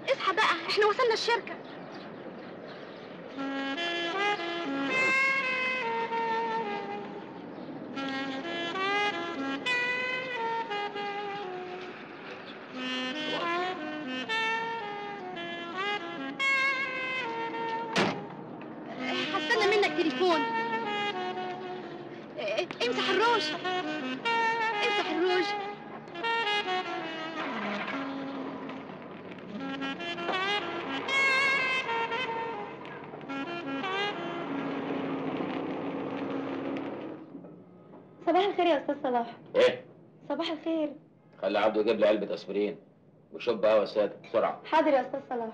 اصحى بقى احنا وصلنا الشركه هستنى منك تليفون اه، امسح الروج امسح الروج صباح الخير يا استاذ صلاح ايه صباح الخير خلي عبده يجيب لي علبه اسبرين وشوب قهوه ساده بسرعه حاضر يا استاذ صلاح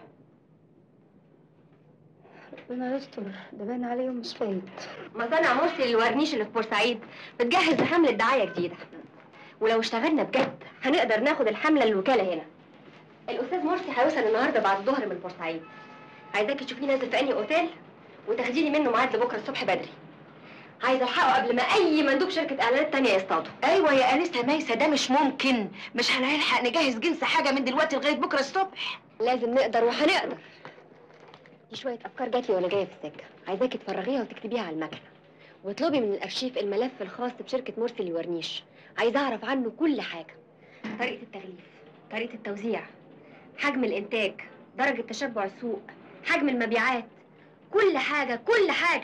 ربنا يستر ده باين عليه يوم مش فايت مصانع مرسي للورنيش اللي في بورسعيد بتجهز لحملة دعاية جديدة ولو اشتغلنا بجد هنقدر ناخد الحملة للوكالة هنا الأستاذ مرسي هيوصل النهاردة بعد الظهر من بورسعيد عايزاكي تشوفيه نازل في أنهي أوتيل وتاخدي لي منه ميعاد لبكرة الصبح بدري عايزة ألحقه قبل ما أي مندوب شركة إعلانات تانية يصطاده ايوه يا انسه ميسه ده مش ممكن مش هنلحق نجهز جنس حاجه من دلوقتي لغايه بكره الصبح لازم نقدر وهنقدر دي شوية أفكار جات لي وأنا جاية في السكة عايزاكي تفرغيها وتكتبيها على المكنة واطلبي من الأرشيف الملف الخاص بشركة مرسي لورنيش عايزة أعرف عنه كل حاجة طريقة التغليف طريقة التوزيع حجم الإنتاج درجة تشبع السوق حجم المبيعات كل حاجة كل حاجة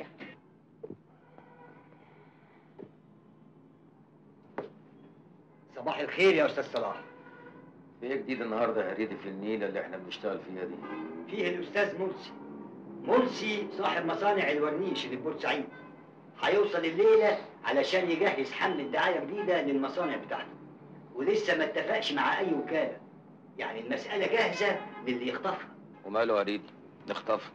صباح الخير يا استاذ صلاح في ايه جديد النهارده يا هريدي في النيله اللي احنا بنشتغل فيها دي فيه الاستاذ مرسي مرسي صاحب مصانع الورنيش اللي في بورسعيد هيوصل الليله علشان يجهز حمله دعايه جديده للمصانع بتاعته ولسه ما اتفقش مع اي وكاله يعني المساله جاهزه للي يخطفها وماله يا هريدي نخطف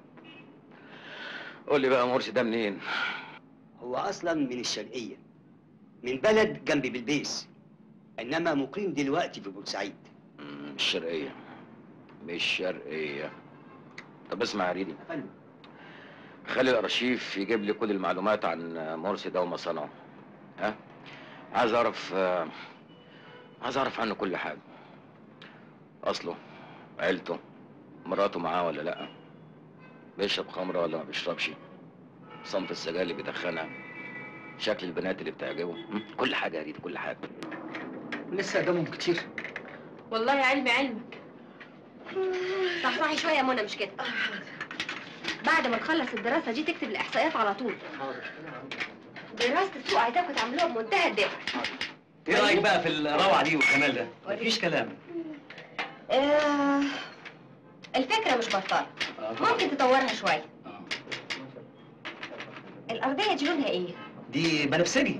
قول لي بقى مرسي ده منين هو اصلا من الشرقيه من بلد جنب بلبيس انما مقيم دلوقتي في بورسعيد مم، مش شرقيه مش شرقيه طب اسمع يا هريدي فندم خلي الارشيف يجيب لي كل المعلومات عن مرسي ده ومصانعه ها عايز اعرف آه، عايز اعرف عنه كل حاجه اصله عيلته مراته معاه ولا لا بيشرب خمره ولا ما بيشربش صنف السجاير اللي بيدخنها شكل البنات اللي بتعجبه م? كل حاجه يا ريت كل حاجه لسه قدامهم كتير والله علمي علمك صحصحي شوية يا منى مش كده بعد ما تخلص الدراسة دي تكتب الإحصائيات على طول دراسة السوق عايزاكم تعملوها بمنتهى الدقة ايه رايك بقى في الروعه دي والجمال ده مفيش كلام آه الفكرة مش بطالة ممكن تطورها شوية الأرضية دي لونها إيه؟ دي بنفسجي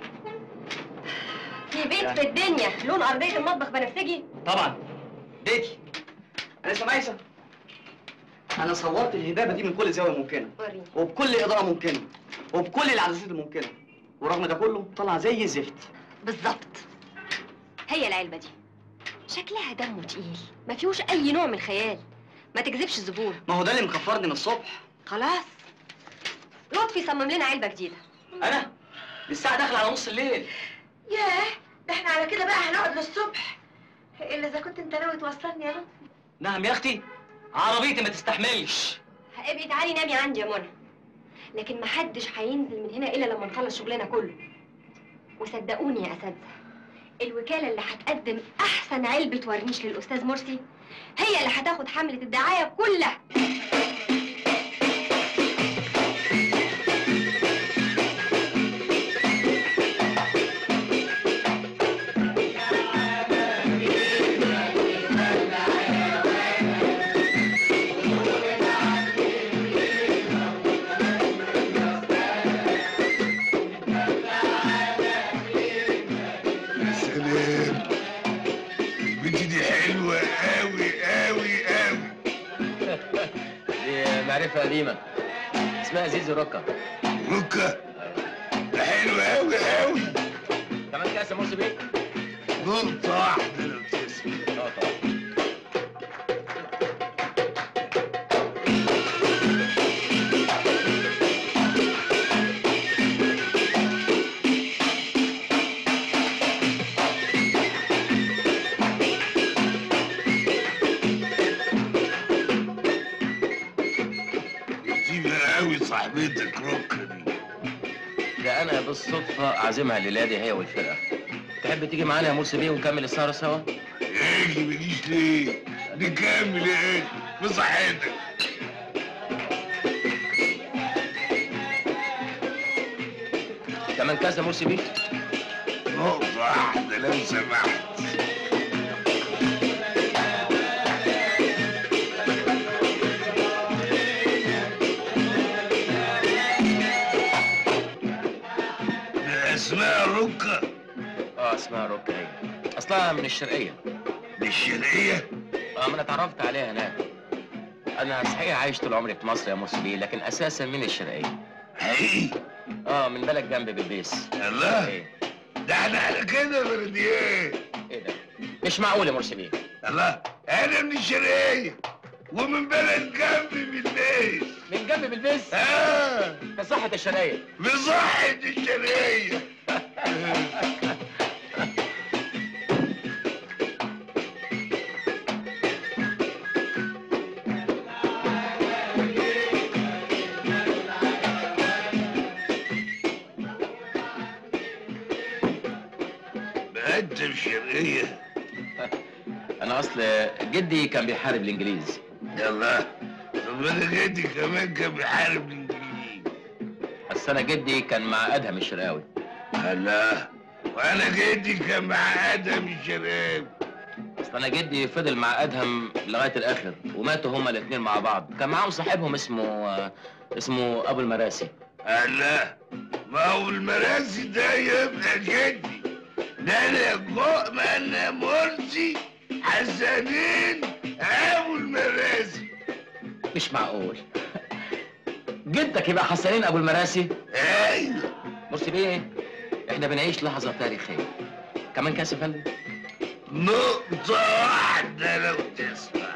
في بيت في الدنيا لون أرضية المطبخ بنفسجي؟ طبعا بيتي انا اسمه ميسة انا صورت الهبابه دي من كل زاويه ممكنه وريني وبكل اضاءه ممكنه وبكل العدسات الممكنه ورغم ده كله طلع زي الزفت بالظبط هي العلبة دي شكلها دمه تقيل ما فيهوش أي نوع من الخيال ما تجذبش الزبون ما هو ده اللي مخفرني من الصبح خلاص لطفي صمم لنا علبة جديدة انا الساعه داخله على نص الليل ياه ده احنا على كده بقى هنقعد للصبح الا اذا كنت انت ناوي توصلني يا لطفي نعم يا اختي عربيتي ما تستحملش ابقي تعالي نامي عندي يا منى لكن محدش هينزل من هنا الا لما نخلص شغلنا كله وصدقوني يا اساتذه الوكاله اللي هتقدم احسن علبه ورنيش للاستاذ مرسي هي اللي هتاخد حمله الدعايه كلها يا سلام البنت دي حلوة أوي أوي أوي دي معرفه قديمه اسمها زيزي روكا روكا ده حلوة أوي أوي كمان كاس يا مرسي بيه نقطة واحدة لو تسمع اه طبعا قوي صاحبتك ركة دي ده انا بالصدفه عازمها الليله دي هي والفرقه تحب تيجي معانا يا مرسي بيه ونكمل السهره سوا اجي مجيش ليه نكمل ايه بصحتك كمان كاس يا مرسي بيه نقطة واحدة لو سمحت ده اسمها ركة اه اسمها روكا هي اصلها من الشرقيه دي الشرقية اه ما انا اتعرفت عليها هناك انا صحيح عايش طول عمري في مصر يا مرسي بيه لكن اساسا من الشرقيه حقيقي اه من بلد جنب بالبيس الله ايه ده احنا على كده برديات ايه ده مش معقول يا مرسي بيه الله انا من الشرقية ومن بلد جنبي بالليل من جنب بالبيس اه في صحة الشرقية بصحة الشرقية بقى انت في الشرقية انا اصل جدي كان بيحارب الانجليز يلا طب انا جدي كمان كان بيحارب الانجليز بس انا جدي كان مع ادهم الشرقاوي الله وانا جدي كان مع ادم الشباب اصل انا جدي فضل مع ادهم لغايه الاخر وماتوا هما الاثنين مع بعض كان معاهم صاحبهم اسمه آه، اسمه ابو المراسي الله ما هو المراسي ده يبقى جدي ده انا فوق ما انا مرسي حسنين ابو المراسي مش معقول جدك يبقى حسنين ابو المراسي ايوه مرسي بيه احنا بنعيش لحظه تاريخيه كمان كاس يا فندم نقطة واحدة لو تسمع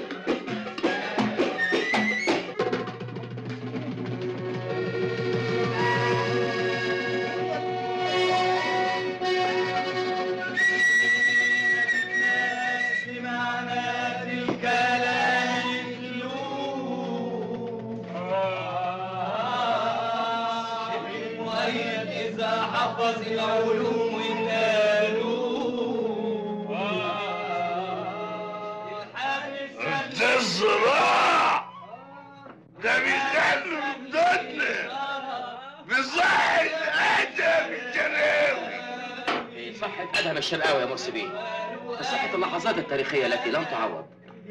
ده الصراع ده بيخلوا ردودنا بصحة ادم الشراوي في صحه ادهم الشرقاوي يا مرسي بيه في صحه اللحظات التاريخيه التي لن تعوض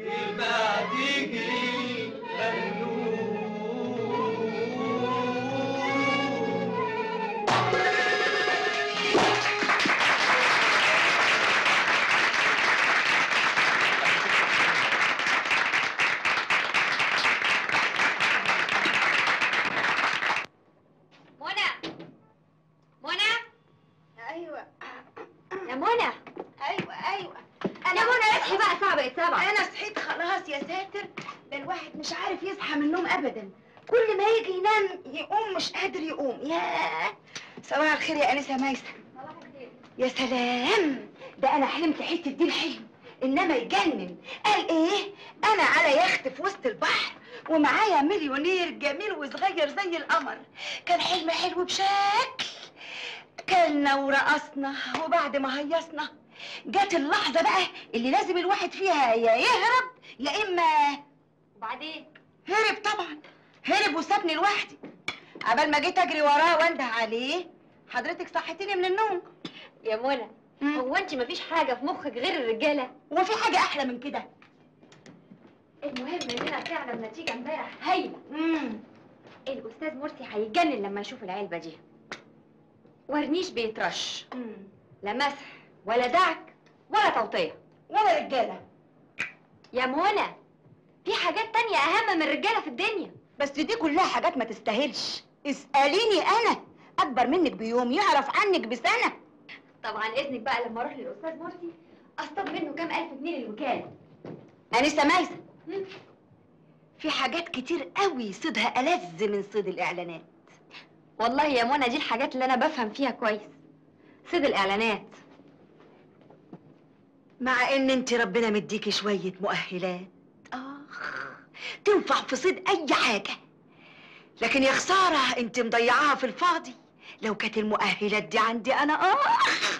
منى منى ايوه يا منى ايوه ايوه يا منى اصحي بقى الساعه بقت سبعة انا صحيت خلاص يا ساتر ده الواحد مش عارف يصحى من النوم ابدا كل ما يجي ينام يقوم مش قادر يقوم ياه صباح الخير يا انسه ميسه يا سلام ده انا حلمت حته دي الحلم انما يجنن قال ايه انا على يخت في وسط البحر ومعايا مليونير جميل وصغير زي القمر كان حلم حلو بشكل كلنا ورقصنا وبعد ما هيصنا جت اللحظه بقى اللي لازم الواحد فيها يا يهرب يا اما وبعدين هرب طبعا هرب وسابني لوحدي عبال ما جيت اجري وراه وانده عليه حضرتك صحتيني من النوم يا منى مم. هو انت مفيش حاجه في مخك غير الرجاله وفي حاجه احلى من كده المهم اننا طلعنا بنتيجه امبارح هايله امم الاستاذ مرسي هيتجنن لما يشوف العلبه دي ورنيش بيترش لا مسح ولا دعك ولا توطيه ولا رجاله يا منى في حاجات تانية اهم من الرجاله في الدنيا بس دي كلها حاجات ما تستاهلش اساليني انا اكبر منك بيوم يعرف عنك بسنه طبعا اذنك بقى لما اروح للاستاذ مرسي اصطاد منه كام الف جنيه للوكاله انسه ميسه مم. في حاجات كتير قوي صيدها ألذ من صيد الاعلانات والله يا منى دي الحاجات اللي انا بفهم فيها كويس صيد الاعلانات مع ان انت ربنا مديكي شويه مؤهلات اخ تنفع في صيد اي حاجه لكن يا خساره انت مضيعاها في الفاضي لو كانت المؤهلات دي عندي انا اخ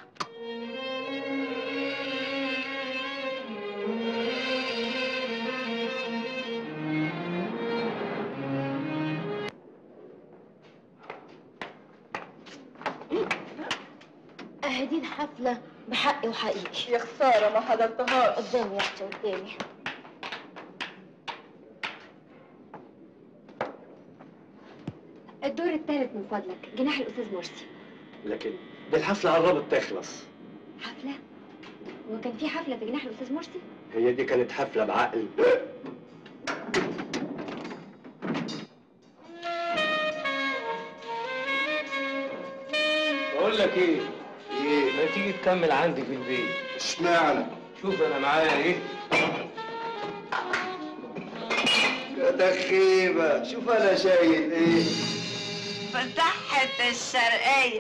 اهدي الحفلة بحقي وحقيقي يا خساره ما حضرتهاش قدامي يا اختي قدامي الدور الثالث من فضلك جناح الاستاذ مرسي لكن دي الحفلة قربت تخلص حفلة وكان في حفلة في جناح الاستاذ مرسي هي دي كانت حفلة بعقل بقول لك ايه؟ ايه؟ ما تيجي تكمل عندي في البيت اشمعنى؟ شوف انا معايا ايه؟ يا دخيبة شوف انا شايل ايه فتحت الشرقيه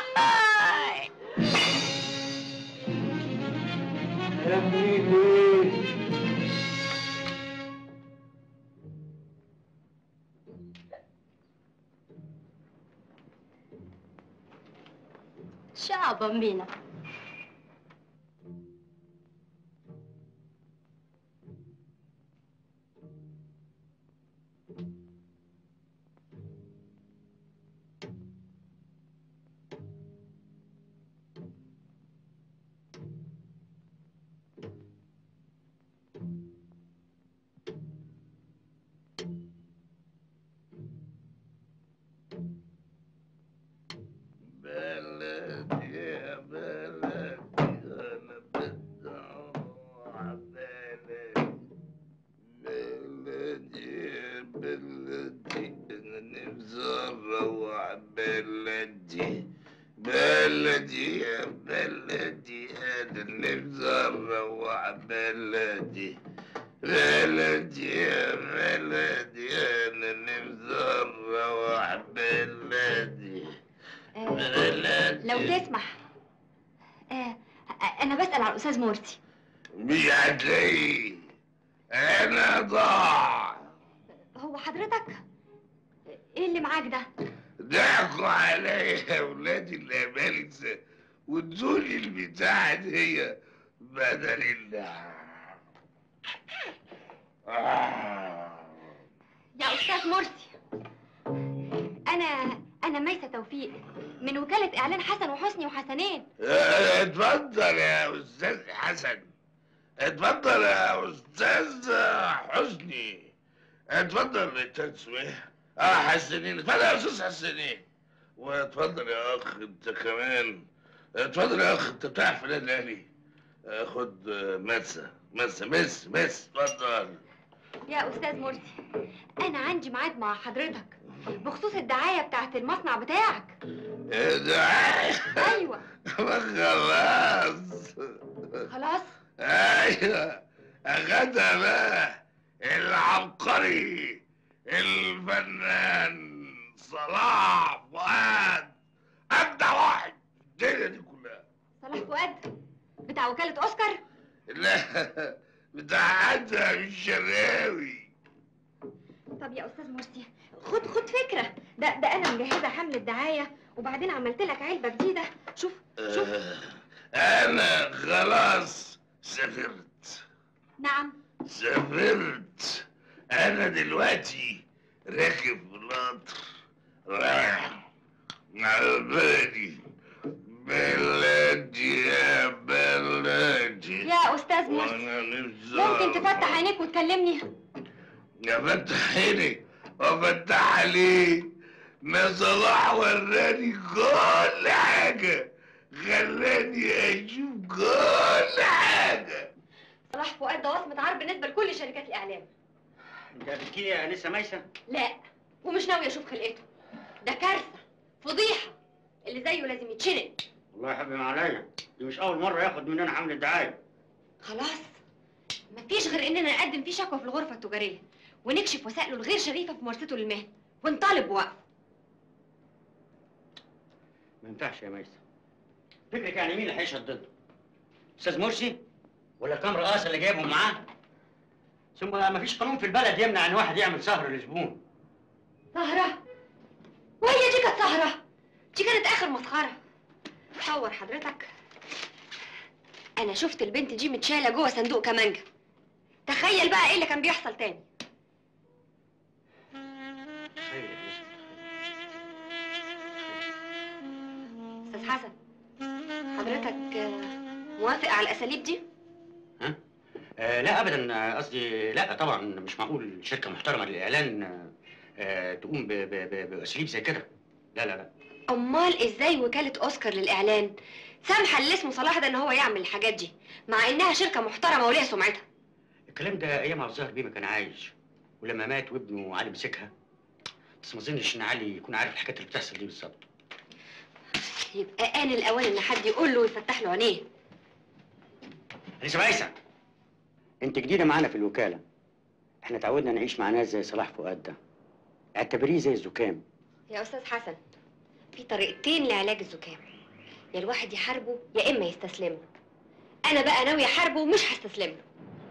يا ابني ايه؟ شعبا بينا بلدي يا بلدي انا بدي اروح بلدي بلدي يا بلدي انا نفسي اروح بلدي بلدي يا بلدي انا نفسي اروح بلدي بلدي يا بلدي انا نفسي اروح بلدي بلدي لو تسمح آه انا بسأل على الاستاذ مرسي مش هتلاقيه انا ضاع هو حضرتك ايه اللي معاك ده ضحكوا عليا يا ولادي الامالسه وادوني البتاعه دي بدل الله آه. يا استاذ مرسي انا انا ميسة توفيق من وكالة اعلان حسن وحسني وحسنين آه، اتفضل يا استاذ حسن اتفضل يا استاذ حسني اتفضل يا استاذ سويح اه حسنين اتفضل يا استاذ حسنين واتفضل يا اخ انت كمان اتفضل يا اخ انت بتاع فلان الاهلي آه، خد آه، مسه مسه مس مس اتفضل يا استاذ مرسي انا عندي ميعاد مع حضرتك بخصوص الدعاية بتاعت المصنع بتاعك ايه ده ايوه ما خلاص خلاص ايوه اخدها بقى العبقري الفنان صلاح فؤاد ابدع واحد في الدنيا دي كلها صلاح فؤاد بتاع وكالة اوسكار لا بتاع ادهم الشراوي طب يا استاذ مرسي خد خد فكرة ده ده انا مجهزة حملة دعاية وبعدين عملت لك علبة جديدة شوف شوف آه، انا خلاص سافرت نعم سافرت انا دلوقتي راكب في القطر رايح على بلدي بلدي يا بلدي يا استاذ مرسي وانا نفسي ممكن تفتح عينيك وتكلمني يا فتح عيني وفتح عليه ما صلاح وراني كل حاجة خلاني اشوف كل حاجة صلاح فؤاد ده وصمة عار بالنسبة لكل شركات الاعلام انت بتحكي لي يا انسه ميسه لا ومش ناوي اشوف خلقته ده كارثة فضيحة اللي زيه لازم يتشنق والله يا حبيبي عليا دي مش اول مره ياخد مننا حمله دعايه خلاص مفيش غير اننا نقدم فيه شكوى في الغرفة التجارية ونكشف وسائله الغير شريفة في ممارسته للمهنة ونطالب بوقفه ما ينفعش يا ميسه فكرك يعني مين اللي هيشهد ضده استاذ مرسي ولا كام رئاسه اللي جايبهم معاه ثم ما فيش قانون في البلد يمنع ان واحد يعمل سهر لزبون سهرة زهرة دي كانت آخر مسخرة تصور حضرتك أنا شفت البنت دي متشالة جوه صندوق كمانجا تخيل بقى إيه اللي كان بيحصل تاني أستاذ حسن حضرتك آه، موافق على الأساليب دي؟ آه لا ابدا آه، قصدي لا طبعا مش معقول شركه محترمه للاعلان آه، آه تقوم ب- ب- ب- باساليب زي كده لا لا لا أمال إزاي وكالة أوسكار للإعلان سامحة اللي اسمه صلاح ده إن هو يعمل الحاجات دي مع إنها شركة محترمة وليها سمعتها الكلام ده ايام عبد الظاهر بيه ما كان عايش ولما مات وابنه علي مسكها بس ما اظنش ان علي يكون عارف الحاجات اللي بتحصل دي بالظبط يبقى آن الأوان إن حد يقول له ويفتح له عينيه انسه ميسة انت جديده معانا في الوكاله احنا اتعودنا نعيش مع ناس زي صلاح فؤاد ده اعتبريه زي الزكام يا أستاذ حسن في طريقتين لعلاج الزكام يا الواحد يحاربه يا إما يستسلم له أنا بقى ناوية أحاربه ومش هستسلم له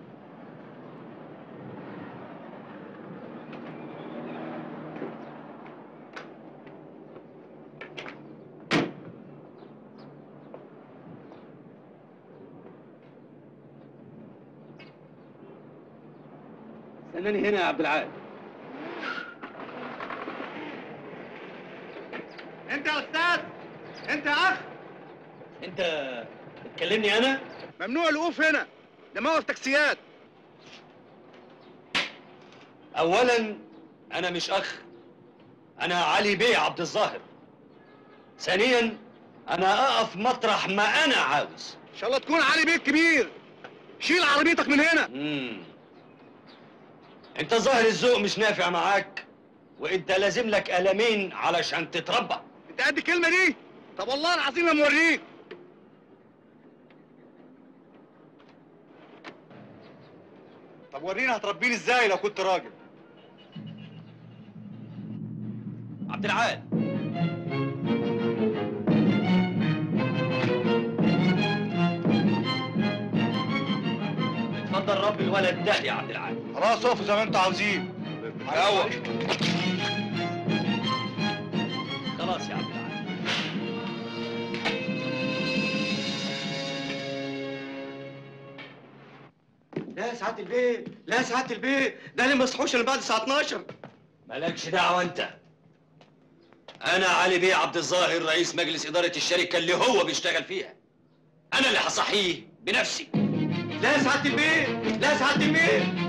استناني هنا يا عبد العال انت يا استاذ انت يا اخ انت بتكلمني انا ممنوع الوقوف هنا ده موقف تاكسيات اولا انا مش اخ انا علي بيه عبد الظاهر ثانيا انا اقف مطرح ما انا عاوز ان شاء الله تكون علي بيك كبير شيل عربيتك من هنا مم. انت ظاهر الذوق مش نافع معاك وانت لازم لك قلمين علشان تتربى انت قد الكلمه دي طب والله العظيم لما اوريك طب ورينا هتربيني ازاي لو كنت راجل عبد العال اتفضل رب الولد ده يا عبد العال خلاص اقفوا زي ما انتوا عاوزين اول خلاص يا عبد العال لا سعاده البيت لا سعاده البيت ده اللي ما صحوش الا بعد الساعه 12 مالكش دعوة انت انا علي بيه عبد الظاهر رئيس مجلس ادارة الشركة اللي هو بيشتغل فيها انا اللي هصحيه بنفسي لا سعاده البيت لا سعاده البيت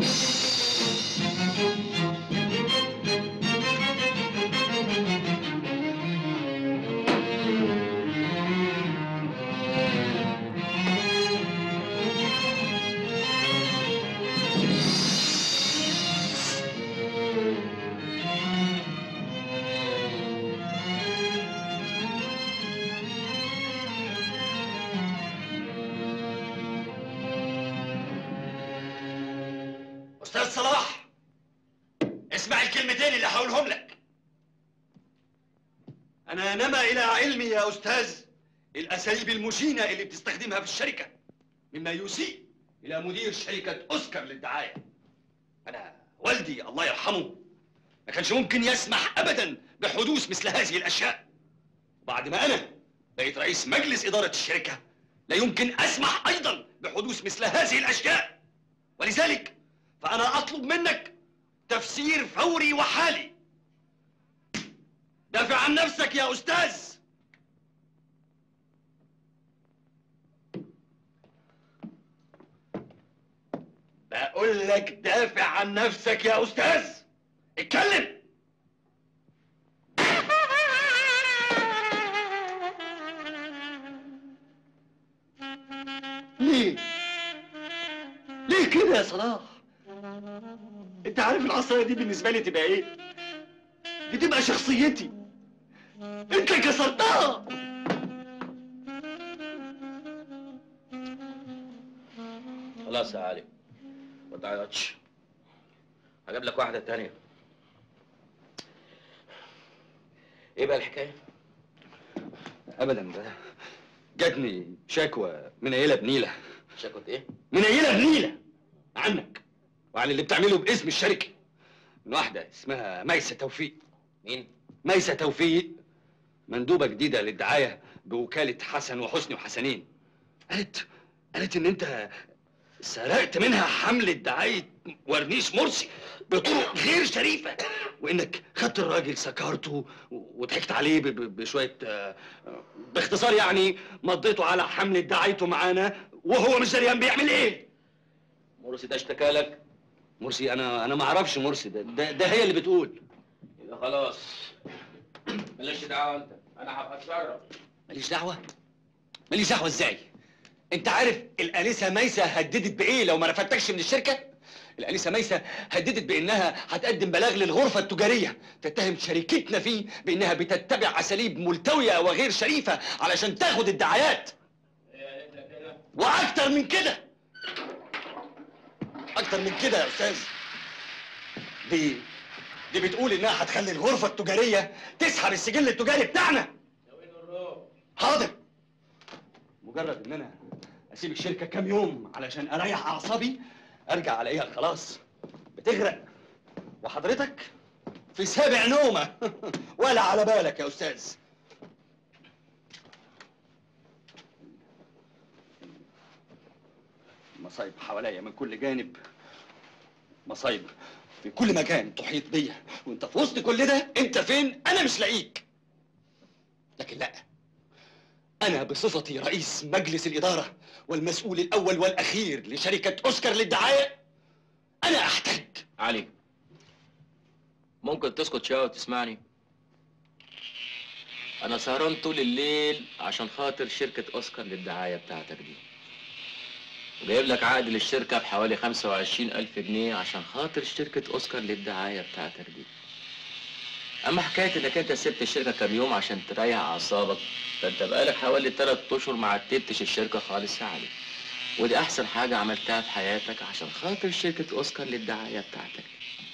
استاذ صلاح اسمع الكلمتين اللي هقولهم لك انا نما الى علمي يا استاذ الاساليب المشينه اللي بتستخدمها في الشركه مما يسيء الى مدير شركه اوسكار للدعايه انا والدي الله يرحمه ما كانش ممكن يسمح ابدا بحدوث مثل هذه الاشياء بعد ما انا بقيت رئيس مجلس اداره الشركه لا يمكن اسمح ايضا بحدوث مثل هذه الاشياء ولذلك فأنا أطلب منك تفسير فوري وحالي دافع عن نفسك يا أستاذ بقول لك دافع عن نفسك يا أستاذ اتكلم ليه؟ ليه كده يا صلاح؟ انت عارف العصايه دي بالنسبه لي تبقى ايه دي تبقى شخصيتي انت كسرتها خلاص يا علي ما تعيطش هجيب لك واحده تانية ايه بقى الحكايه ابدا ده جاتني شكوى من عيله بنيله شكوى ايه من عيله بنيله عنك وعن اللي بتعمله باسم الشركه من واحده اسمها ميسه توفيق مين؟ ميسة توفيق مندوبة جديدة للدعاية بوكالة حسن وحسني وحسنين قالت قالت إن أنت سرقت منها حملة دعاية ورنيش مرسي بطرق غير شريفة وإنك خدت الراجل سكرته وضحكت عليه ب- ب- بشوية آه، آه، باختصار يعني مضيته على حملة دعايته معانا وهو مش دريان بيعمل إيه مرسي ده اشتكى لك مرسي أنا أنا ما أعرفش مرسي ده, ده ده هي اللي بتقول يبقى خلاص مالكش دعوه انت انا هبقى اتصرف ماليش دعوة ماليش دعوة ازاي؟ انت عارف الانسة ميسة هددت بايه لو ما رفدتكش من الشركة؟ الانسة ميسة هددت بانها هتقدم بلاغ للغرفة التجارية تتهم شركتنا فيه بانها بتتبع اساليب ملتوية وغير شريفة علشان تاخد الدعايات واكتر من كده اكتر من كده يا استاذ دي دي بتقول انها هتخلي الغرفة التجارية تسحب السجل التجاري بتاعنا حاضر مجرد ان انا اسيب الشركه كام يوم علشان اريح اعصابي ارجع الاقيها خلاص بتغرق وحضرتك في سابع نومه ولا على بالك يا استاذ مصايب حواليا من كل جانب مصايب في كل مكان تحيط بيا وانت في وسط كل ده انت فين انا مش لاقيك لكن لا أنا بصفتي رئيس مجلس الإدارة والمسؤول الأول والأخير لشركة أوسكار للدعاية أنا أحتاج علي ممكن تسكت شويه وتسمعني انا سهران طول الليل عشان خاطر شركه اوسكار للدعايه بتاعتك دي وجايب لك عقد للشركه بحوالي 25 الف جنيه عشان خاطر شركه اوسكار للدعايه بتاعتك دي اما حكايه انك انت سبت الشركه كام يوم عشان تريح اعصابك ده انت بقالك حوالي 3 اشهر ما عتبتش الشركه خالص يا علي ودي احسن حاجه عملتها في حياتك عشان خاطر شركه اوسكار للدعايه بتاعتك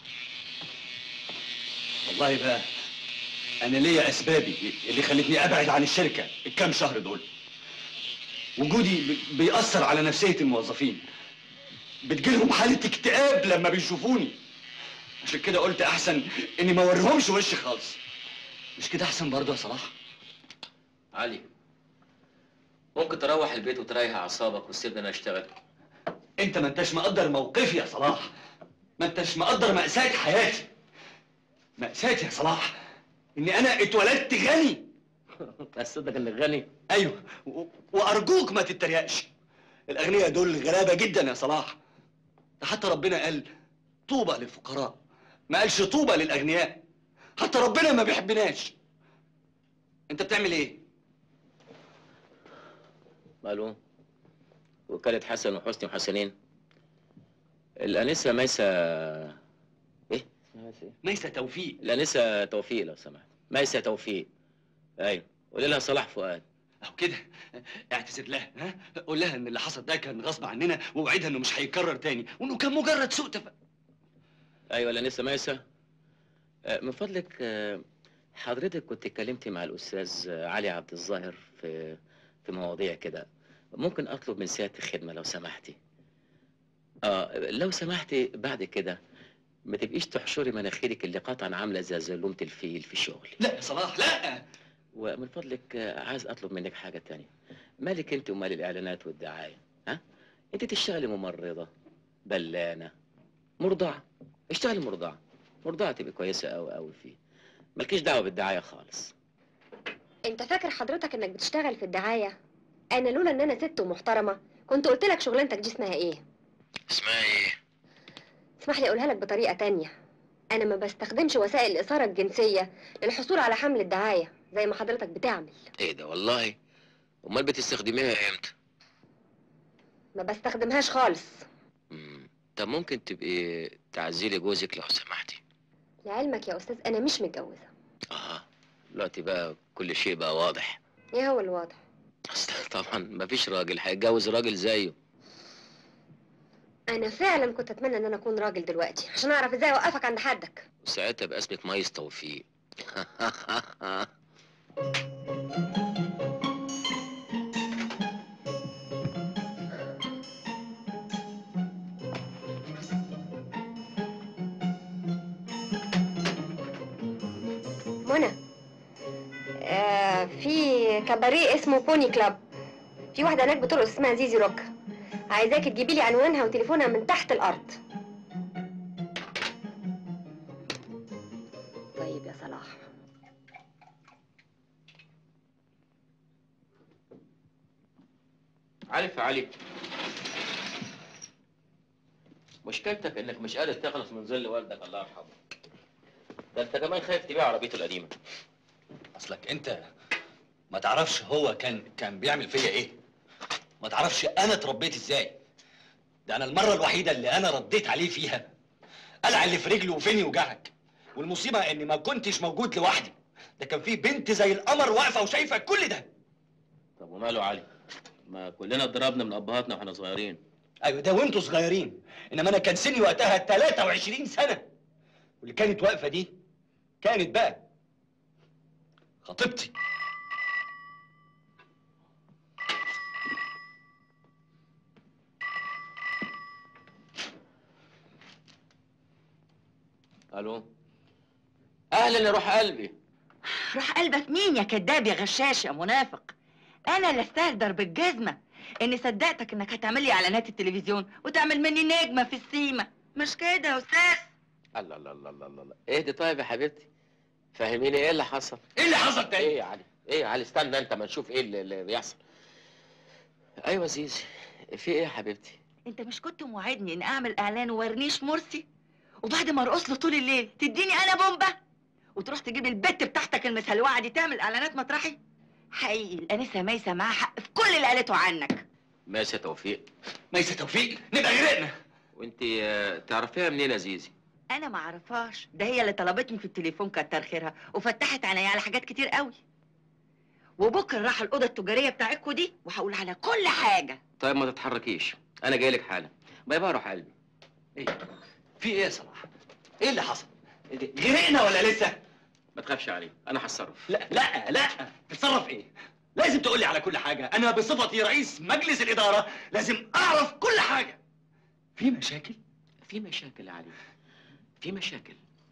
والله بقى أنا ليا أسبابي اللي خلتني أبعد عن الشركة الكام شهر دول وجودي بي- بيأثر على نفسية الموظفين بتجيلهم حالة اكتئاب لما بيشوفوني عشان كده قلت أحسن إني ما أوريهمش وشي خالص مش كده أحسن برضه يا صلاح؟ علي ممكن تروح البيت وتريح اعصابك وتسيبني انا اشتغل انت ما انتش مقدر موقفي يا صلاح ما انتش مقدر مأساة حياتي مأساتي يا صلاح اني انا اتولدت غني بس صدق انك غني ايوه و- وارجوك ما تتريقش الاغنياء دول غلابه جدا يا صلاح ده حتى ربنا قال طوبى للفقراء ما قالش طوبى للاغنياء حتى ربنا ما بيحبناش انت بتعمل ايه ماله وكالة حسن وحسني وحسنين الأنسة ميسة إيه؟ اسمها ميسة إيه؟ ميسة توفيق الأنسة توفيق لو سمحت ميسة توفيق أيوه قولي لها صلاح فؤاد اهو كده اعتذر لها ها قول لها ان اللي حصل ده كان غصب عننا ووعدها انه مش هيتكرر تاني وانه كان مجرد سوء تفاهم أيوه الأنسة ميسة آه، من فضلك آه، حضرتك كنت اتكلمتي مع الأستاذ آه، علي عبد الظاهر في في مواضيع كده ممكن أطلب من سيادة الخدمة لو سمحتي آه لو سمحتي بعد كده ما تبقيش تحشري مناخيرك اللي قطعا عاملة زي زلومة الفيل في الشغل لا يا صلاح لا ومن فضلك آه، عايز اطلب منك حاجه تانية مالك انت ومال الاعلانات والدعايه ها انت تشتغلي ممرضه بلانه مرضعه اشتغلي مرضعه مرضعه تبقى كويسه قوي قوي فيه مالكيش دعوه بالدعايه خالص انت فاكر حضرتك انك بتشتغل في الدعايه انا لولا ان انا ست ومحترمه كنت قلت لك شغلانتك دي اسمها ايه اسمها ايه اسمح لي اقولها لك بطريقه تانية انا ما بستخدمش وسائل الاثاره الجنسيه للحصول على حمل الدعايه زي ما حضرتك بتعمل ايه ده والله امال بتستخدميها امتى ما بستخدمهاش خالص مم. طب ممكن تبقي تعزلي جوزك لو سمحتي لعلمك يا استاذ انا مش متجوزه اه دلوقتي بقى كل شيء بقى واضح ايه هو الواضح اصل طبعا مفيش راجل هيتجوز راجل زيه انا فعلا كنت اتمنى ان انا اكون راجل دلوقتي عشان اعرف ازاي اوقفك عند حدك وساعتها بقى اسمك ميس توفيق منى آه في كباريه اسمه بوني كلاب في واحده هناك بترقص اسمها زيزي روك عايزاكي تجيبي لي عنوانها وتليفونها من تحت الارض طيب يا صلاح عارف يا علي مشكلتك انك مش قادر تخلص من ظل والدك الله يرحمه ده انت كمان خايف تبيع عربيته القديمه اصلك انت ما تعرفش هو كان كان بيعمل فيا ايه ما تعرفش انا اتربيت ازاي ده انا المره الوحيده اللي انا رديت عليه فيها قلع اللي في رجله وفين يوجعك والمصيبه اني ما كنتش موجود لوحدي ده كان في بنت زي القمر واقفه وشايفه كل ده طب وماله علي ما كلنا اتضربنا من ابهاتنا واحنا صغيرين ايوه ده وانتوا صغيرين انما انا كان سني وقتها 23 سنه واللي كانت واقفه دي كانت بقى خطيبتي الو اهلا يا روح قلبي روح قلبك مين يا كداب يا غشاش يا منافق انا اللي استاهل ضرب الجزمه اني صدقتك انك هتعمل لي اعلانات التلفزيون وتعمل مني نجمه في السيما مش كده يا استاذ الله الله الله الله الله اهدي طيب يا حبيبتي فهميني ايه اللي حصل ايه اللي حصل تاني ايه يا علي ايه يا علي استنى انت ما نشوف ايه اللي, اللي بيحصل ايوه زيزي في ايه يا حبيبتي انت مش كنت موعدني ان اعمل اعلان ورنيش مرسي وبعد ما ارقص له طول الليل تديني انا بومبا وتروح تجيب البت بتاعتك المسلوعه دي تعمل اعلانات مطرحي حقيقي الانسه ميسه معاها حق في كل اللي قالته عنك ماشي يا توفيق ميسة توفيق نبقى غرقنا وانت آه، تعرفيها منين يا زيزي انا ما اعرفهاش ده هي اللي طلبتني في التليفون كتر خيرها وفتحت عينيا على حاجات كتير قوي وبكره راح الاوضه التجاريه بتاعتكوا دي وهقول على كل حاجه طيب ما تتحركيش انا جاي لك حالا باي باي روح قلبي ايه في ايه يا صلاح ايه اللي حصل غرقنا ولا لسه ما تخافش علي انا هتصرف لا لا لا تتصرف ايه لازم تقولي على كل حاجه انا بصفتي رئيس مجلس الاداره لازم اعرف كل حاجه في مشاكل في مشاكل يا علي في مشاكل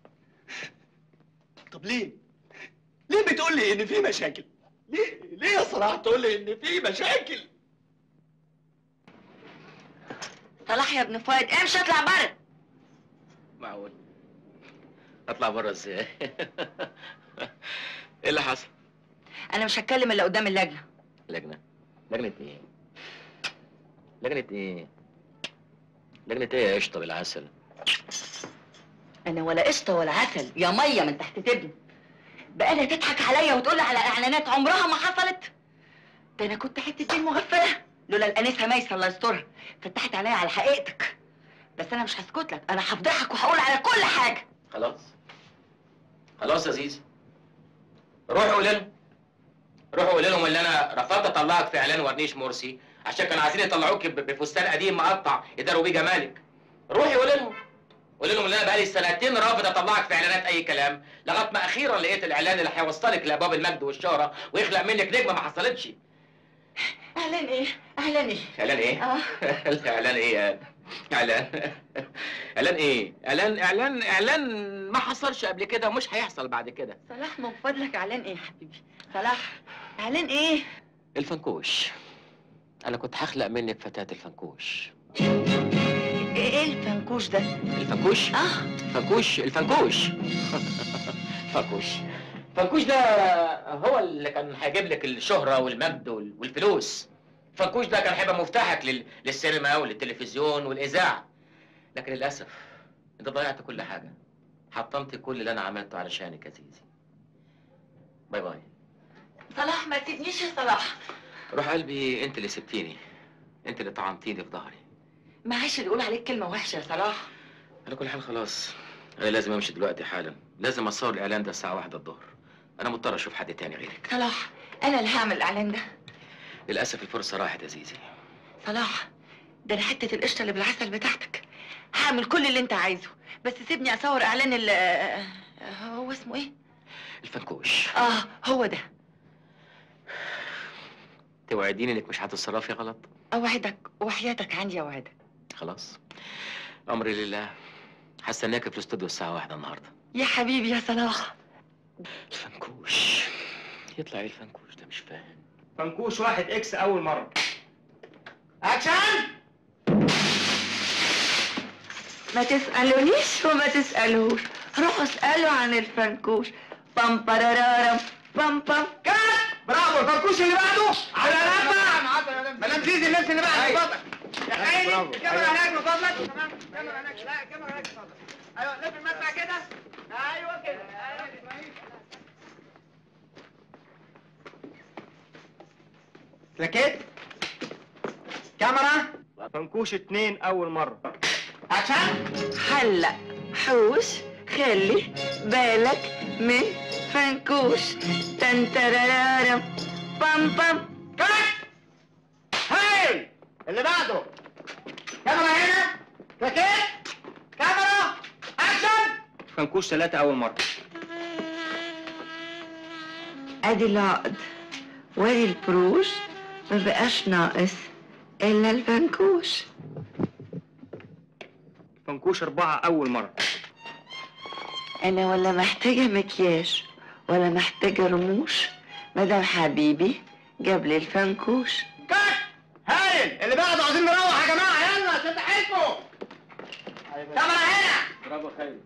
طب ليه ليه بتقول لي ان في مشاكل ليه ليه يا صلاح تقول لي ان في مشاكل صلاح يا ابن فؤاد امشي اطلع بره معقول اطلع بره ازاي ايه اللي حصل انا مش هتكلم الا قدام اللجنه لجنه لجنه ايه لجنه ايه لجنه ايه يا قشطه بالعسل انا ولا قشطه ولا عسل يا ميه من تحت تبني بقالها تضحك عليا وتقول على اعلانات عمرها ما حصلت ده انا كنت حته دين مغفله لولا الانسه ميسه الله يسترها فتحت عليا على حقيقتك بس انا مش هسكت لك انا هفضحك وهقول على كل حاجه خلاص خلاص يا زيزي روحي قولي لهم روحي قولي لهم اللي انا رفضت اطلعك في اعلان ورنيش مرسي عشان كانوا عايزين يطلعوك ب- بفستان قديم مقطع يداروا بيه جمالك روحي قولي لهم قولي لهم ان انا بقالي سنتين رافض اطلعك في اعلانات اي كلام لغايه ما اخيرا لقيت الاعلان اللي هيوصلك لابواب المجد والشهره ويخلق منك نجمه ما حصلتش اعلان ايه اعلان ايه اعلان ايه؟ اه اعلان ايه؟ اعلان اعلان ايه؟ اعلان اعلان اعلان ما حصلش قبل كده ومش هيحصل بعد كده صلاح من فضلك اعلان ايه يا حبيبي صلاح اعلان ايه الفنكوش انا كنت هخلق منك فتاة الفنكوش ايه الفنكوش ده الفنكوش اه الفنكوش الفنكوش الفنكوش الفنكوش ده هو اللي كان هيجيب لك الشهرة والمجد وال- والفلوس الفنكوش ده كان هيبقى مفتاحك لل... للسينما وللتلفزيون والإذاعة لكن للأسف أنت ضيعت كل حاجة حطمت كل اللي أنا عملته علشانك يا زيزي باي باي صلاح ما تسيبنيش يا صلاح روح قلبي أنت اللي سبتيني أنت اللي طعنتيني في ظهري معلش اللي يقول عليك كلمه وحشه يا صلاح على كل حال خلاص أنا لازم أمشي دلوقتي حالا لازم أصور الإعلان ده الساعة واحدة الظهر أنا مضطر أشوف حد تاني غيرك صلاح انا اللي هعمل الاعلان ده للأسف الفرصة راحت يا زيزي صلاح ده انا حته القشطه اللي بالعسل بتاعتك هعمل كل اللي انت عايزه بس سيبني اصور اعلان ال آه، هو اسمه ايه الفنكوش اه هو ده توعديني انك مش هتتصرفي غلط اوعدك وحياتك عندي اوعدك خلاص امري لله هستناك في الاستوديو الساعه واحدة النهارده يا حبيبي يا صلاح الفنكوش يطلع ايه الفنكوش ده مش فاهم فنكوش واحد اكس اول مره اكشن ما تسألونيش وما تسألوش روحوا اسألوا عن الفنكوش بام برارارم بام بام كات برافو الفنكوش اللي بعده على لفه مدام زيزي اللبس اللي بعده اتفضل يا خيري الكاميرا هناك من فضلك تمام الكاميرا هناك لا الكاميرا هناك اتفضل ايوه لف المدفع كده ايوه كده ايوه سكت كاميرا فنكوش اتنين اول مره اكشن هلا حوش خلي بالك من فنكوش تنترارارم بام بام كات هاي اللي بعده كاميرا هنا سكت كاميرا اكشن فنكوش ثلاثة أول مرة ادي العقد وادي البروش ما بقاش ناقص الا الفنكوش فنكوش أربعة أول مرة انا ولا محتاجه مكياج ولا محتاجه رموش مدام حبيبي جاب لي الفنكوش كات هايل اللي بعده عايزين نروح يا جماعة يلا شد حيلكم كاميرا هنا برافو خير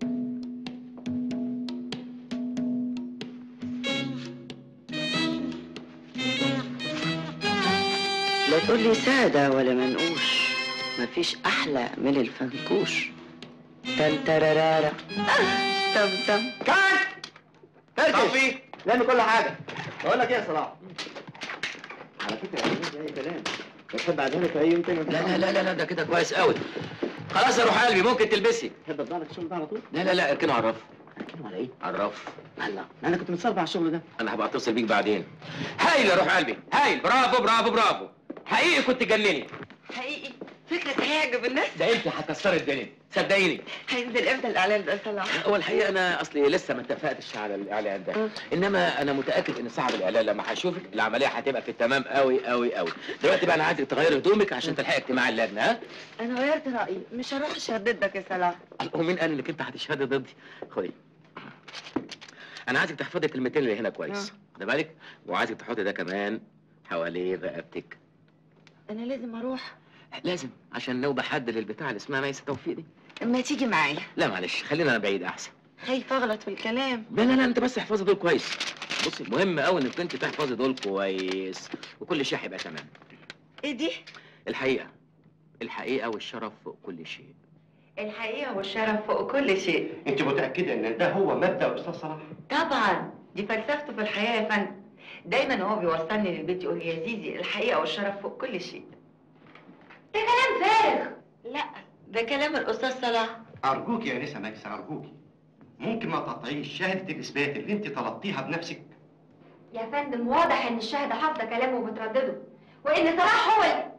لا تقول لي سادة ولا منقوش مفيش أحلى من الفنكوش تنترارارا تم تم كات تركي لم كل حاجة بقول لك ايه يا صلاح على فكرة يا اي كلام بتحب اعزمك في اي يوم تاني لا لا لا لا, لا ده كده كويس قوي خلاص يا روح قلبي ممكن تلبسي تحب افضل لك الشغل ده على طول؟ لا لا لا اركنه على الرف اتكلم على ايه؟ على الرف الله انا كنت متصرف على الشغل ده انا هبقى اتصل بيك بعدين هايل يا روح قلبي هايل برافو برافو برافو حقيقي كنت جنني حقيقي فكرة هيعجب الناس ده انت هتكسري الدنيا صدقيني هينزل امتى الإعلان ده صلاح هو الحقيقه انا اصلي لسه ما اتفقتش على الاعلان ده انما انا متاكد ان صاحب الاعلان لما هيشوفك العمليه هتبقى في التمام قوي قوي قوي دلوقتي بقى انا عايزك تغيري هدومك عشان تلحقي اجتماع اللجنه ها أنا غيرت رأيي مش هروح أشهد ضدك يا صلاح ومين قال انك انت هتشهدي ضدي خدي انا عايزك تحفظي الكلمتين اللي هنا كويس خدي بالك وعايزك تحطي ده كمان حوالين رقبتك أنا لازم أروح لازم عشان لو بحدد البتاع اللي اسمها ميسة توفيق دي اما تيجي معايا لا معلش خلينا انا بعيد احسن خايف أغلط في الكلام لا لا لا انت بس احفظي دول كويس بصي مهم قوي انك انت تحفظي دول كويس وكل شيء هيبقى تمام إيه دي؟ الحقيقه الحقيقه والشرف فوق كل شيء الحقيقة والشرف فوق كل شيء انت متاكده ان ده هو مبدا استاذ صلاح طبعا دي فلسفته في الحياة يا فندم دايما هو بيوصلني للبيت يقول لي يا زيزي الحقيقة والشرف فوق كل شيء ده كلام فارغ لا ده كلام الأستاذ صلاح ارجوك يا انسه ماكسه ارجوك ممكن ما تقطعيش شهاده الاثبات اللي انت طلبتيها بنفسك يا فندم واضح ان الشاهدة حافظة كلامه وبتردده وان صلاح هو ال...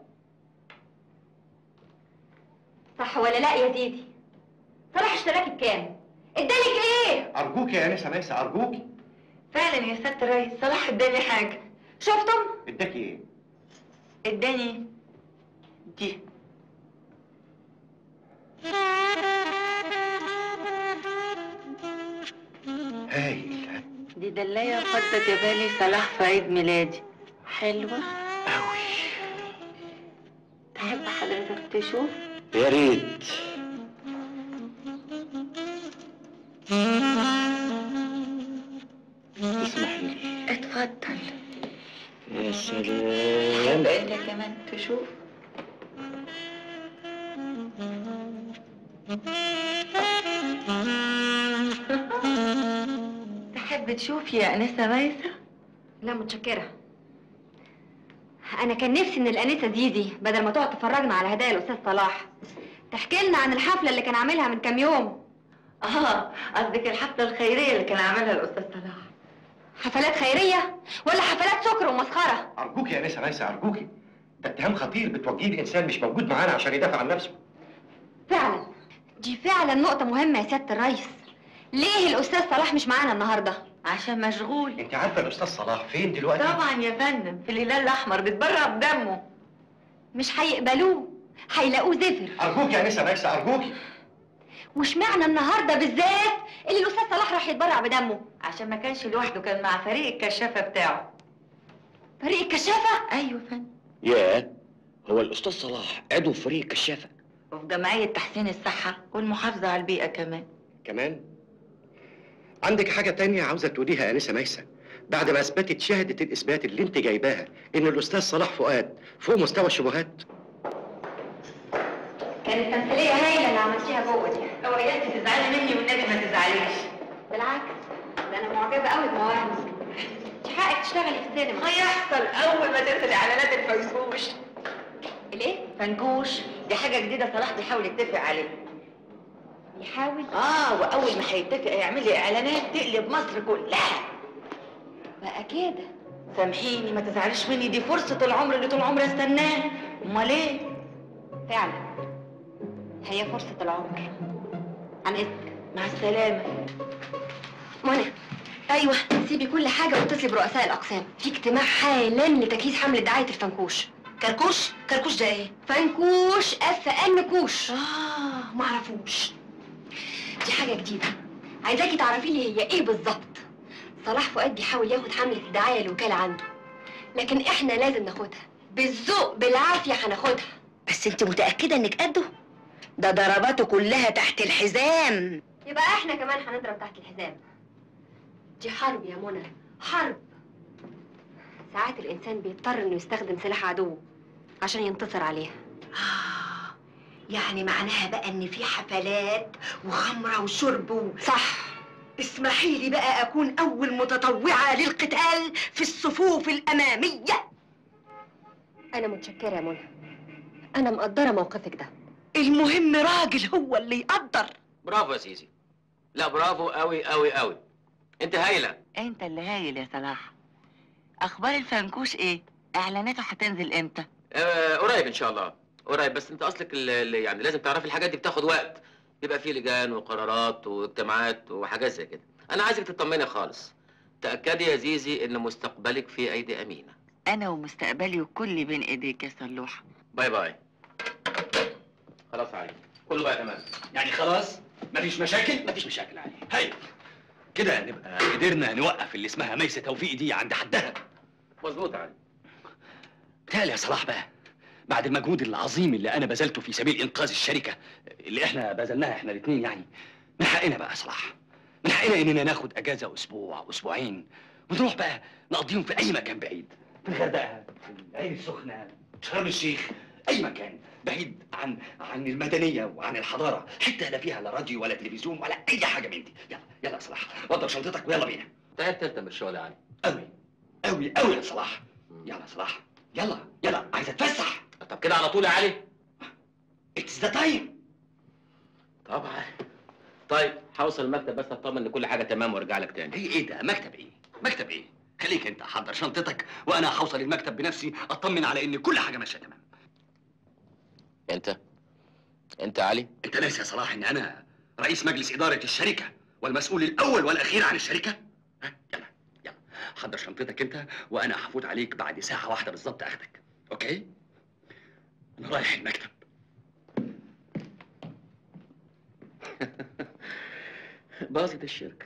صح ولا لا يا ديدي صلاح اشتراكي بكام ادالك ايه ارجوك يا انسه ماكسه ارجوك فعلا يا سيادة الرئيس صلاح اداني حاجة شفتم اداكي ايه اداني دي هايل دي دلاية فضة جبالي صلاح في عيد ميلادي حلوة قوي تحب حضرتك تشوف يا ريت اسمحي لي اتفضل يا تحب سلام انت كمان تشوف تحب تشوف يا انسه ميسه لا متشكرة أنا كان نفسي إن الأنسة ديدي بدل ما تقعد تفرجنا على هدايا الأستاذ صلاح تحكي لنا عن الحفلة اللي كان عاملها من كام يوم اه قصدك الحفله الخيريه اللي كان عاملها الاستاذ صلاح حفلات خيرية ولا حفلات سكر ومسخرة ارجوك يا انسه ماكسه ارجوكي ده اتهام خطير بتوجهيه لانسان مش موجود معانا عشان يدافع عن نفسه فعلا دي فعلا نقطة مهمة يا سيادة الريس ليه الأستاذ صلاح مش معانا النهاردة؟ عشان مشغول انت عارفه الاستاذ صلاح فين دلوقتي طبعا يا فندم في الهلال الاحمر بيتبرع بدمه مش هيقبلوه هيلاقوه زفر ارجوك يا انسه ماكسه ارجوكي واشمعنى النهارده بالذات اللي الاستاذ صلاح راح يتبرع بدمه عشان ما كانش لوحده كان مع فريق الكشافه بتاعه فريق الكشافه ايوه فندم ياه هو الاستاذ صلاح عضو في فريق الكشافه وفي جمعيه تحسين الصحه والمحافظه على البيئه كمان كمان عندك حاجة تانية عاوزة تقوليها أنسة ميسة بعد ما أثبتت شهادة الإثبات اللي أنت جايباها إن الأستاذ صلاح فؤاد فوق مستوى الشبهات كانت تمثيليه هايله اللي عملتيها جوه دي لو يا انت تزعلي مني والنبي ما تزعليش بالعكس ده انا معجبه قوي بمواهبك انت حقك تشتغلي في السينما هيحصل اول ما تنزل اعلانات الفنكوش الايه فنكوش دي حاجه جديده صلاح بيحاول يتفق عليها يحاول اه واول ما هيتفق يعمل لي اعلانات تقلب مصر كلها بقى كده سامحيني ما تزعليش مني دي فرصه العمر اللي طول عمري استناه امال ايه فعلا هي فرصه العمر عن اذنك مع السلامه منى ايوه سيبي كل حاجه واتصلي برؤساء الاقسام في اجتماع حالا لتجهيز حمله دعايه الفنكوش كركوش كركوش ده ايه فنكوش اف ان كوش اه معرفوش دي حاجه جديده عايزاكي تعرفي لي هي ايه بالظبط صلاح فؤاد بيحاول ياخد حمله الدعايه الوكاله عنده لكن احنا لازم ناخدها بالذوق بالعافيه هناخدها بس انت متاكده انك قده ده ضرباته كلها تحت الحزام يبقى احنا كمان هنضرب تحت الحزام دي حرب يا منى حرب ساعات الانسان بيضطر انه يستخدم سلاح عدوه عشان ينتصر عليها آه يعني معناها بقى ان في حفلات وخمره وشرب و... صح اسمحي لي بقى اكون اول متطوعه للقتال في الصفوف الاماميه انا متشكره يا منى انا مقدره موقفك ده المهم راجل هو اللي يقدر برافو يا سيسي لا برافو قوي قوي قوي انت هايله انت اللي هايل يا صلاح اخبار الفنكوش ايه اعلاناته هتنزل امتى آه قريب ان شاء الله قريب بس انت اصلك ال- ال- يعني لازم تعرفي الحاجات دي بتاخد وقت بيبقى فيه لجان وقرارات واجتماعات وحاجات زي كده انا عايزك تطمني خالص تاكدي يا زيزي ان مستقبلك في ايدي امينه انا ومستقبلي وكل بين ايديك يا صلوحه باي باي خلاص علي كله بقى تمام يعني خلاص مفيش مشاكل مفيش مشاكل عليه هاي كده نبقى قدرنا نوقف اللي اسمها ميسة توفيق دي عند حدها مظبوط علي بتهيألي يا صلاح بقى بعد المجهود العظيم اللي انا بذلته في سبيل انقاذ الشركه اللي احنا بذلناها احنا الاثنين يعني من حقنا بقى يا صلاح من حقنا اننا ناخد اجازه اسبوع اسبوعين ونروح بقى نقضيهم في اي مكان بعيد في الغردقه في العين السخنه شرم الشيخ اي مكان بعيد عن عن المدنيه وعن الحضاره حته لا فيها لا راديو ولا تلفزيون ولا اي حاجه من دي يلا يلا يا صلاح وضب شنطتك ويلا بينا تعبت انت من الشغل يا علي قوي قوي قوي يا صلاح يلا يا صلاح يلا يلا عايز اتفسح طب كده على طول يا علي اتس ذا تايم طبعا طيب هوصل المكتب بس اطمن ان كل حاجه تمام وارجع لك تاني ايه ايه ده مكتب ايه مكتب ايه خليك انت حضر شنطتك وانا هوصل المكتب بنفسي اطمن على ان كل حاجه ماشيه تمام انت انت يا علي انت ناسي يا صلاح ان انا رئيس مجلس اداره الشركه والمسؤول الاول والاخير عن الشركه ها يلا يلا حضر شنطتك انت وانا هفوت عليك بعد ساعه واحده بالظبط اخدك اوكي انا رايح المكتب باظت الشركه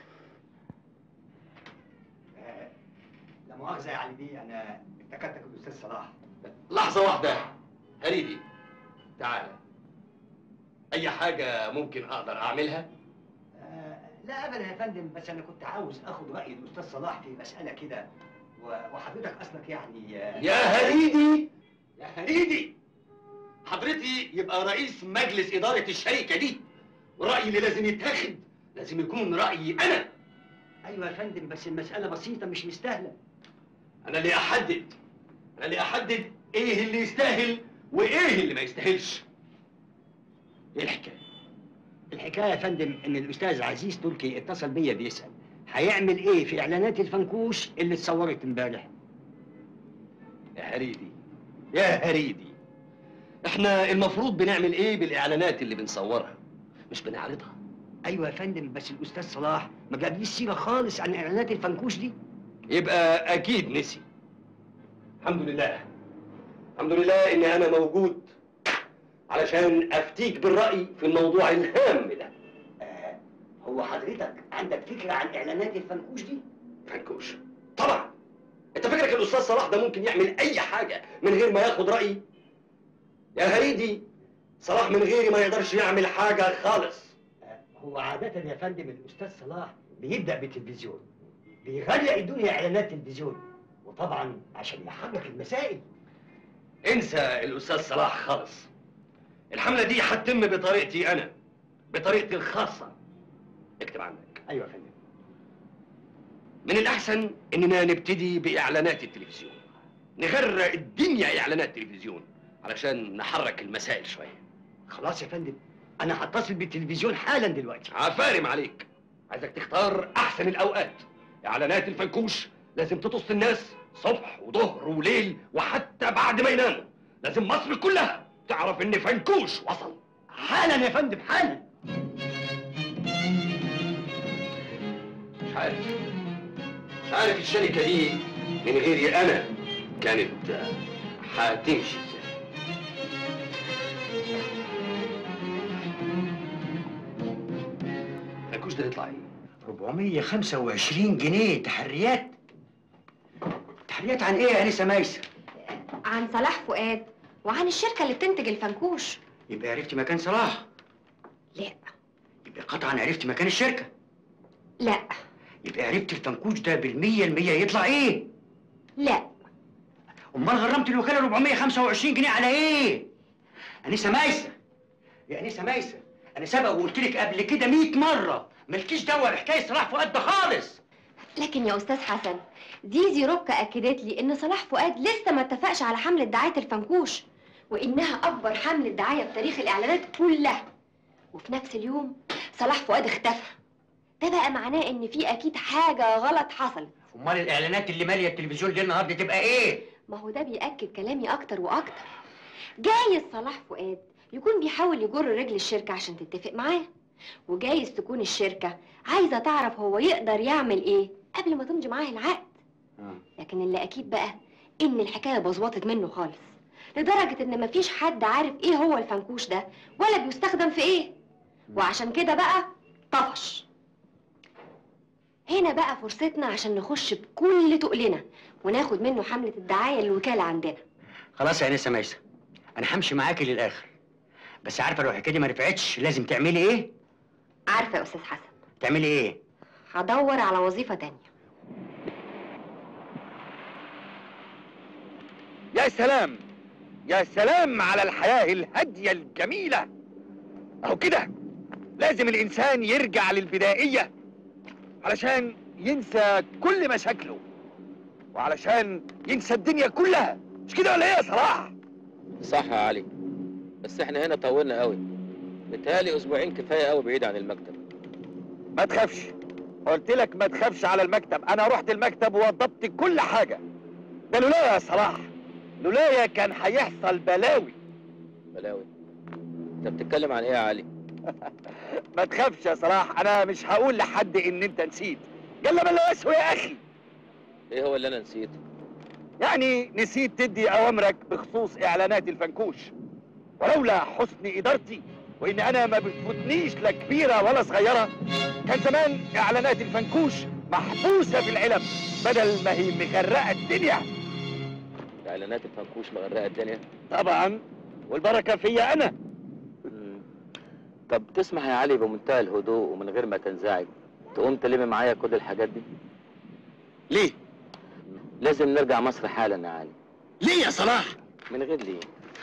لا مؤاخذة يا علي بيه أنا افتكرتك الأستاذ صلاح لحظه واحده هريدي تعال اي حاجه ممكن اقدر اعملها آه لا أبدا يا فندم بس أنا كنت عاوز آخد رأي الأستاذ صلاح في مسألة كده و- وحضرتك أصلك يعني آه، يا هريدي يا هريدي حضرتي يبقى رئيس مجلس إدارة الشركة دي والرأي اللي لازم يتاخد لازم يكون رأيي أنا أيوة يا فندم بس المسألة بسيطة مش مستاهلة أنا اللي أحدد أنا اللي أحدد إيه اللي يستاهل وإيه اللي ما يستاهلش إيه الحكاية؟ الحكاية يا فندم إن الأستاذ عزيز تركي اتصل بيا بيسأل هيعمل إيه في إعلانات الفنكوش اللي اتصورت امبارح يا هريدي يا هريدي احنا المفروض بنعمل ايه بالاعلانات اللي بنصورها مش بنعرضها أيوة يا فندم بس الأستاذ صلاح ما جابليش سيرة خالص عن إعلانات الفنكوش دي يبقى اكيد نسي الحمد لله الحمد لله اني انا موجود علشان افتيك بالراي في الموضوع الهام ده هو حضرتك عندك فكره عن اعلانات الفنكوش دي فنكوش طبعا انت فكرك الاستاذ صلاح ده ممكن يعمل اي حاجه من غير ما ياخد رايي يا هريدي صلاح من غيري ما يقدرش يعمل حاجه خالص هو عادة يا فندم الأستاذ صلاح بيبدأ بالتلفزيون بيغرق الدنيا إعلانات تلفزيون وطبعا عشان يحرك المسائل انسى الاستاذ صلاح خالص الحمله دي هتتم بطريقتي انا بطريقتي الخاصه اكتب عندك أيوة يا فندم من الاحسن اننا نبتدي باعلانات التلفزيون نغرق الدنيا اعلانات تلفزيون علشان نحرك المسائل شويه خلاص يا فندم أنا هتصل بالتلفزيون حالا دلوقتي عفارم عليك عايزك تختار احسن الاوقات اعلانات الفنكوش لازم تطص الناس صبح وظهر وليل وحتى بعد ما يناموا لازم مصر كلها تعرف ان فنكوش وصل حالا يا فندم حالا مش عارف مش عارف الشركه دي من غيري انا كانت آه، هتمشي ازاي فنكوش ده يطلع ايه 425 جنيه تحريات تحريات عن إيه يا أنسة ميسة؟ عن صلاح فؤاد وعن الشركة اللي بتنتج الفنكوش يبقى عرفت مكان صلاح لا يبقى قطعا عرفت مكان الشركة لا يبقى عرفت الفنكوش ده بالمية المية يطلع إيه؟ لا امال غرمت الوكاله 425 جنيه على ايه؟ انسه مايسه يا انسه مايسه انا سبق وقلت لك قبل كده 100 مره مالكيش دعوه بحكايه صلاح فؤاد ده خالص لكن يا استاذ حسن زيزي روكا اكدت لي ان صلاح فؤاد لسه ما اتفقش على حمله دعايه الفنكوش وانها اكبر حمله دعايه في تاريخ الاعلانات كلها وفي نفس اليوم صلاح فؤاد اختفى ده بقى معناه ان في اكيد حاجه غلط حصلت امال الاعلانات اللي ماليه التلفزيون دي النهارده تبقى ايه؟ ما هو ده بيأكد كلامي أكتر وأكتر جايز صلاح فؤاد يكون بيحاول يجر رجل الشركة عشان تتفق معاه وجايز تكون الشركة عايزة تعرف هو يقدر يعمل إيه قبل ما تمضي معاه العقد لكن اللي أكيد بقى إن الحكاية بظبطت منه خالص لدرجة إن مفيش حد عارف إيه هو الفنكوش ده ولا بيستخدم في إيه وعشان كده بقى طفش هنا بقى فرصتنا عشان نخش بكل تقلنا وناخد منه حملة الدعاية للوكالة عندنا خلاص يا انسه مايسه انا همشي معاكي للاخر بس عارفه لو الحكايه دي ما نفعتش لازم تعملي ايه؟ عارفة يا أستاذ حسن تعملي ايه؟ هدور على وظيفة تانية يا سلام يا سلام على الحياة الهادية الجميلة أهو كده لازم الإنسان يرجع للبدائية علشان ينسى كل مشاكله وعلشان ينسى الدنيا كلها مش كده ولا ايه يا صلاح؟ صح يا علي بس احنا هنا طولنا قوي متهيألي اسبوعين كفايه قوي بعيد عن المكتب ما تخافش قلت لك ما تخافش على المكتب انا رحت المكتب ووضبت كل حاجة ده لولايا يا صلاح لولايا كان هيحصل بلاوي بلاوي انت بتتكلم عن ايه يا علي ما تخافش يا صلاح انا مش هقول لحد ان انت نسيت يلا بلا يسوى يا اخي ايه هو اللي انا نسيته يعني نسيت تدي اوامرك بخصوص اعلانات الفنكوش ولولا حسن ادارتي وان انا ما بتفوتنيش لا كبيره ولا صغيره كان زمان اعلانات الفنكوش محبوسه في العلب بدل ما هي مغرقه الدنيا اعلانات الفنكوش مغرقه الدنيا طبعا والبركه فيا انا مم. طب تسمح يا علي بمنتهى الهدوء ومن غير ما تنزعج تقوم تلم معايا كل الحاجات دي ليه لازم نرجع مصر حالا يا علي ليه يا صلاح من غير ليه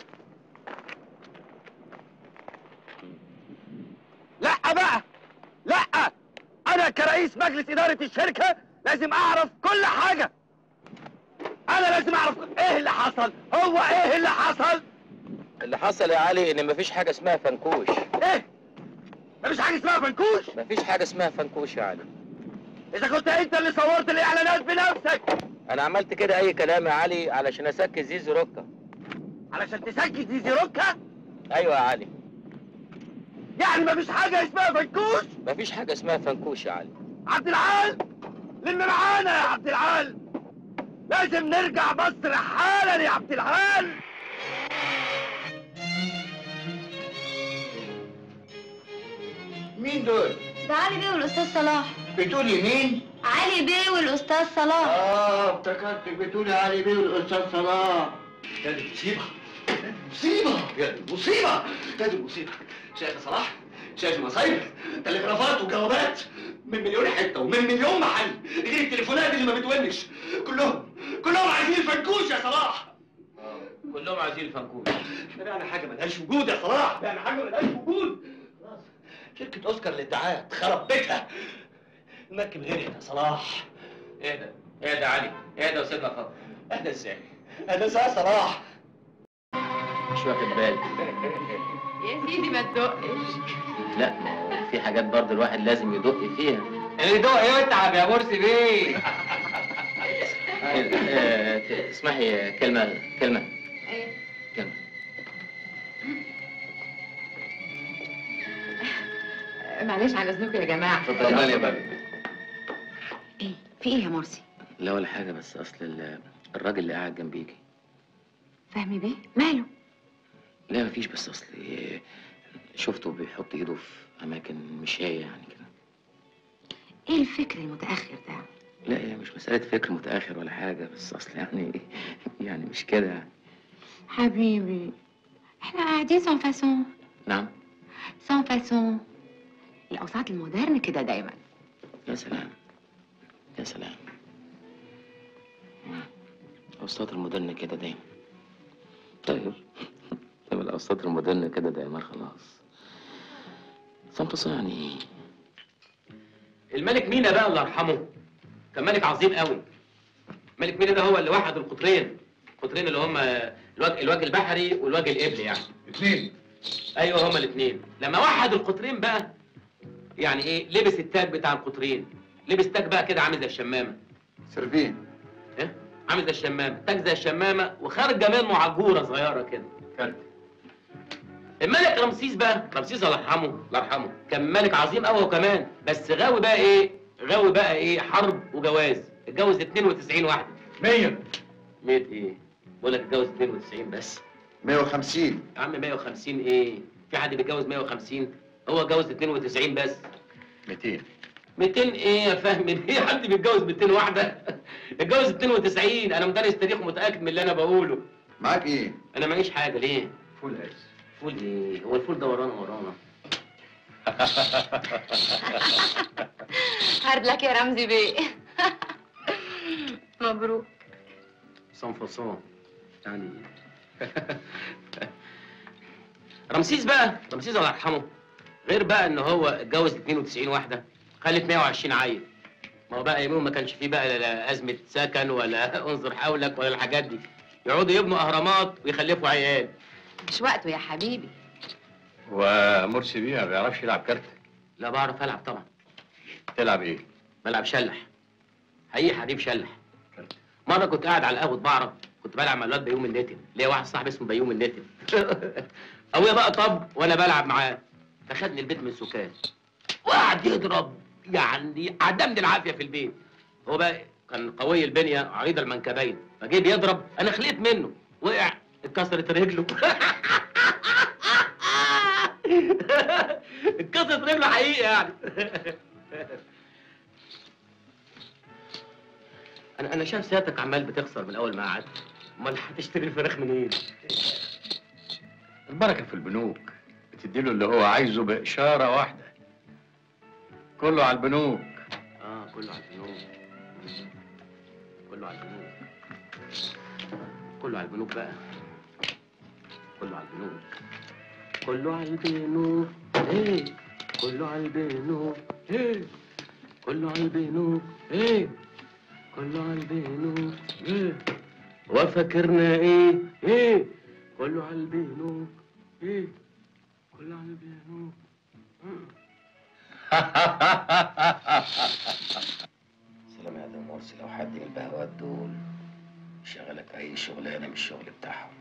لا بقى لا انا كرئيس مجلس اداره الشركه لازم اعرف كل حاجه انا لازم اعرف ايه اللي حصل هو ايه اللي حصل اللي حصل يا علي ان مفيش حاجه اسمها فنكوش ايه مفيش حاجه اسمها فنكوش مفيش حاجه اسمها فنكوش يا علي اذا كنت انت اللي صورت الاعلانات بنفسك انا عملت كده اي كلام يا علي علشان اسكت زيزو روكا علشان تسكت زيزي روكا ايوه يا علي يعني مفيش حاجه اسمها فنكوش مفيش حاجه اسمها فنكوش يا علي عبد العال لم معانا يا عبد العال لازم نرجع مصر حالا يا عبد العال مين دول؟ ده علي بيه والاستاذ صلاح بتقولي مين؟ علي بيه والاستاذ صلاح اه افتكرتك بتقولي علي بيه والاستاذ صلاح يا دي مصيبة يا دي مصيبة يا دي مصيبة يا دي مصيبة شايف يا صلاح شايف المصايب تلغرافات وجوابات من مليون حتة ومن مليون محل غير التليفونات اللي ما بتونش كلهم كلهم عايزين الفنكوش يا صلاح كلهم عايزين الفنكوش احنا بقى حاجة ملهاش وجود يا صلاح بقى حاجة ملهاش وجود خلاص شركة اوسكار للدعايات خرب بيتها المركب غرقت يا صلاح اهدى اهدى علي اهدى وسيبنا خطر اهدى ازاي؟ اهدى ازاي يا صلاح؟ مش واخد بالي يا سيدي ما تدقش لا ما هو في حاجات برضه الواحد لازم يدق فيها الهدوء يتعب يا مرسي بيه آه، ت- تسمحي كلمة كلمة كلمة معلش على اذنكم يا جماعه اتفضلي يا بابا ايه في ايه يا مرسي لا ولا حاجة بس أصل ال- الراجل اللي قاعد جنبيكي فهمي بيه ماله لا مفيش بس أصل شفته بيحط إيده في أماكن مش هي يعني كده ايه الفكر المتاخر ده لا هي مش مسألة فكر متأخر ولا حاجة بس أصل يعني يعني مش كده يعني. حبيبي احنا قاعدين سون فاسون نعم سون فاسون الاوساط المودرن كده دايما يا سلام يا سلام مم. الأوساط المودرن كده دايما طيب طيب الأوساط المودرن كده دايما خلاص صمت يعني الملك مينا بقى الله يرحمه كان ملك عظيم قوي ملك مينا ده هو اللي وحد القطرين القطرين اللي هم الوجه, الوجه البحري والوجه القبلي يعني اثنين ايوه هما الاثنين لما وحد القطرين بقى يعني ايه لبس التاج بتاع القطرين لبس تاج بقى كده عامل زي الشمامه سيرفين ايه عامل زي الشمامه تاج زي الشمامه وخارجه منه عجوره صغيره كده الملك رمسيس بقى رمسيس الله يرحمه الله يرحمه كان ملك عظيم قوي هو كمان بس غاوي بقى ايه غاوي بقى ايه حرب وجواز اتجوز 92 واحده 100 100 ايه بقول لك اتجوز 92 بس 150 يا عم 150 ايه في حد بيتجوز 150 هو اتجوز 92 بس 200 200 ايه يا فهمي ايه حد بيتجوز 200 واحده اتجوز 92 انا مدرس تاريخ ومتاكد من اللي انا بقوله معاك ايه؟ انا معيش حاجه ليه فول ايس فول ايه هو الفول ده ورانا ورانا هارد لك يا رمزي بيه مبروك صن فصان يعني رمسيس بقى رمسيس الله يرحمه غير بقى ان هو اتجوز 92 واحده خلف 120 عيل ما هو بقى يوم ما كانش فيه بقى لا ازمه سكن ولا انظر حولك ولا الحاجات دي يقعدوا يبنوا اهرامات ويخلفوا عيال مش وقته يا حبيبي ومرسي بيه ما بيعرفش يلعب كارت لا بعرف العب طبعا تلعب ايه؟ بلعب شلح حقيقي حريف شلح مره كنت قاعد على القهوه بعرف كنت بلعب مع الواد بيوم النتن ليا واحد صاحبي اسمه بيوم النتن ابويا بقى طب وانا بلعب معاه فخدني البيت من سكان وقعد يضرب يعني عدمني العافيه في البيت هو بقى كان قوي البنيه عريض المنكبين فجه بيضرب انا خليت منه وقع اتكسرت رجله اتكسرت رجله حقيقي يعني انا انا شايف سيادتك عمال بتخسر من اول ما قعدت امال هتشتري الفراخ منين؟ البركة في البنوك بتديله اللي هو عايزه بإشارة واحدة كله على البنوك اه كله على البنوك كله على البنوك كله على البنوك بقى كله على البنوك كله على البنوك ايه كله على البنوك ايه كله على البنوك ايه كله على البنوك ايه وفاكرنا ايه ايه كله على البنوك ايه كله على البنوك سلام يا ده مرسي لو حد من البهوات دول شغلك اي شغلانه مش الشغل بتاعهم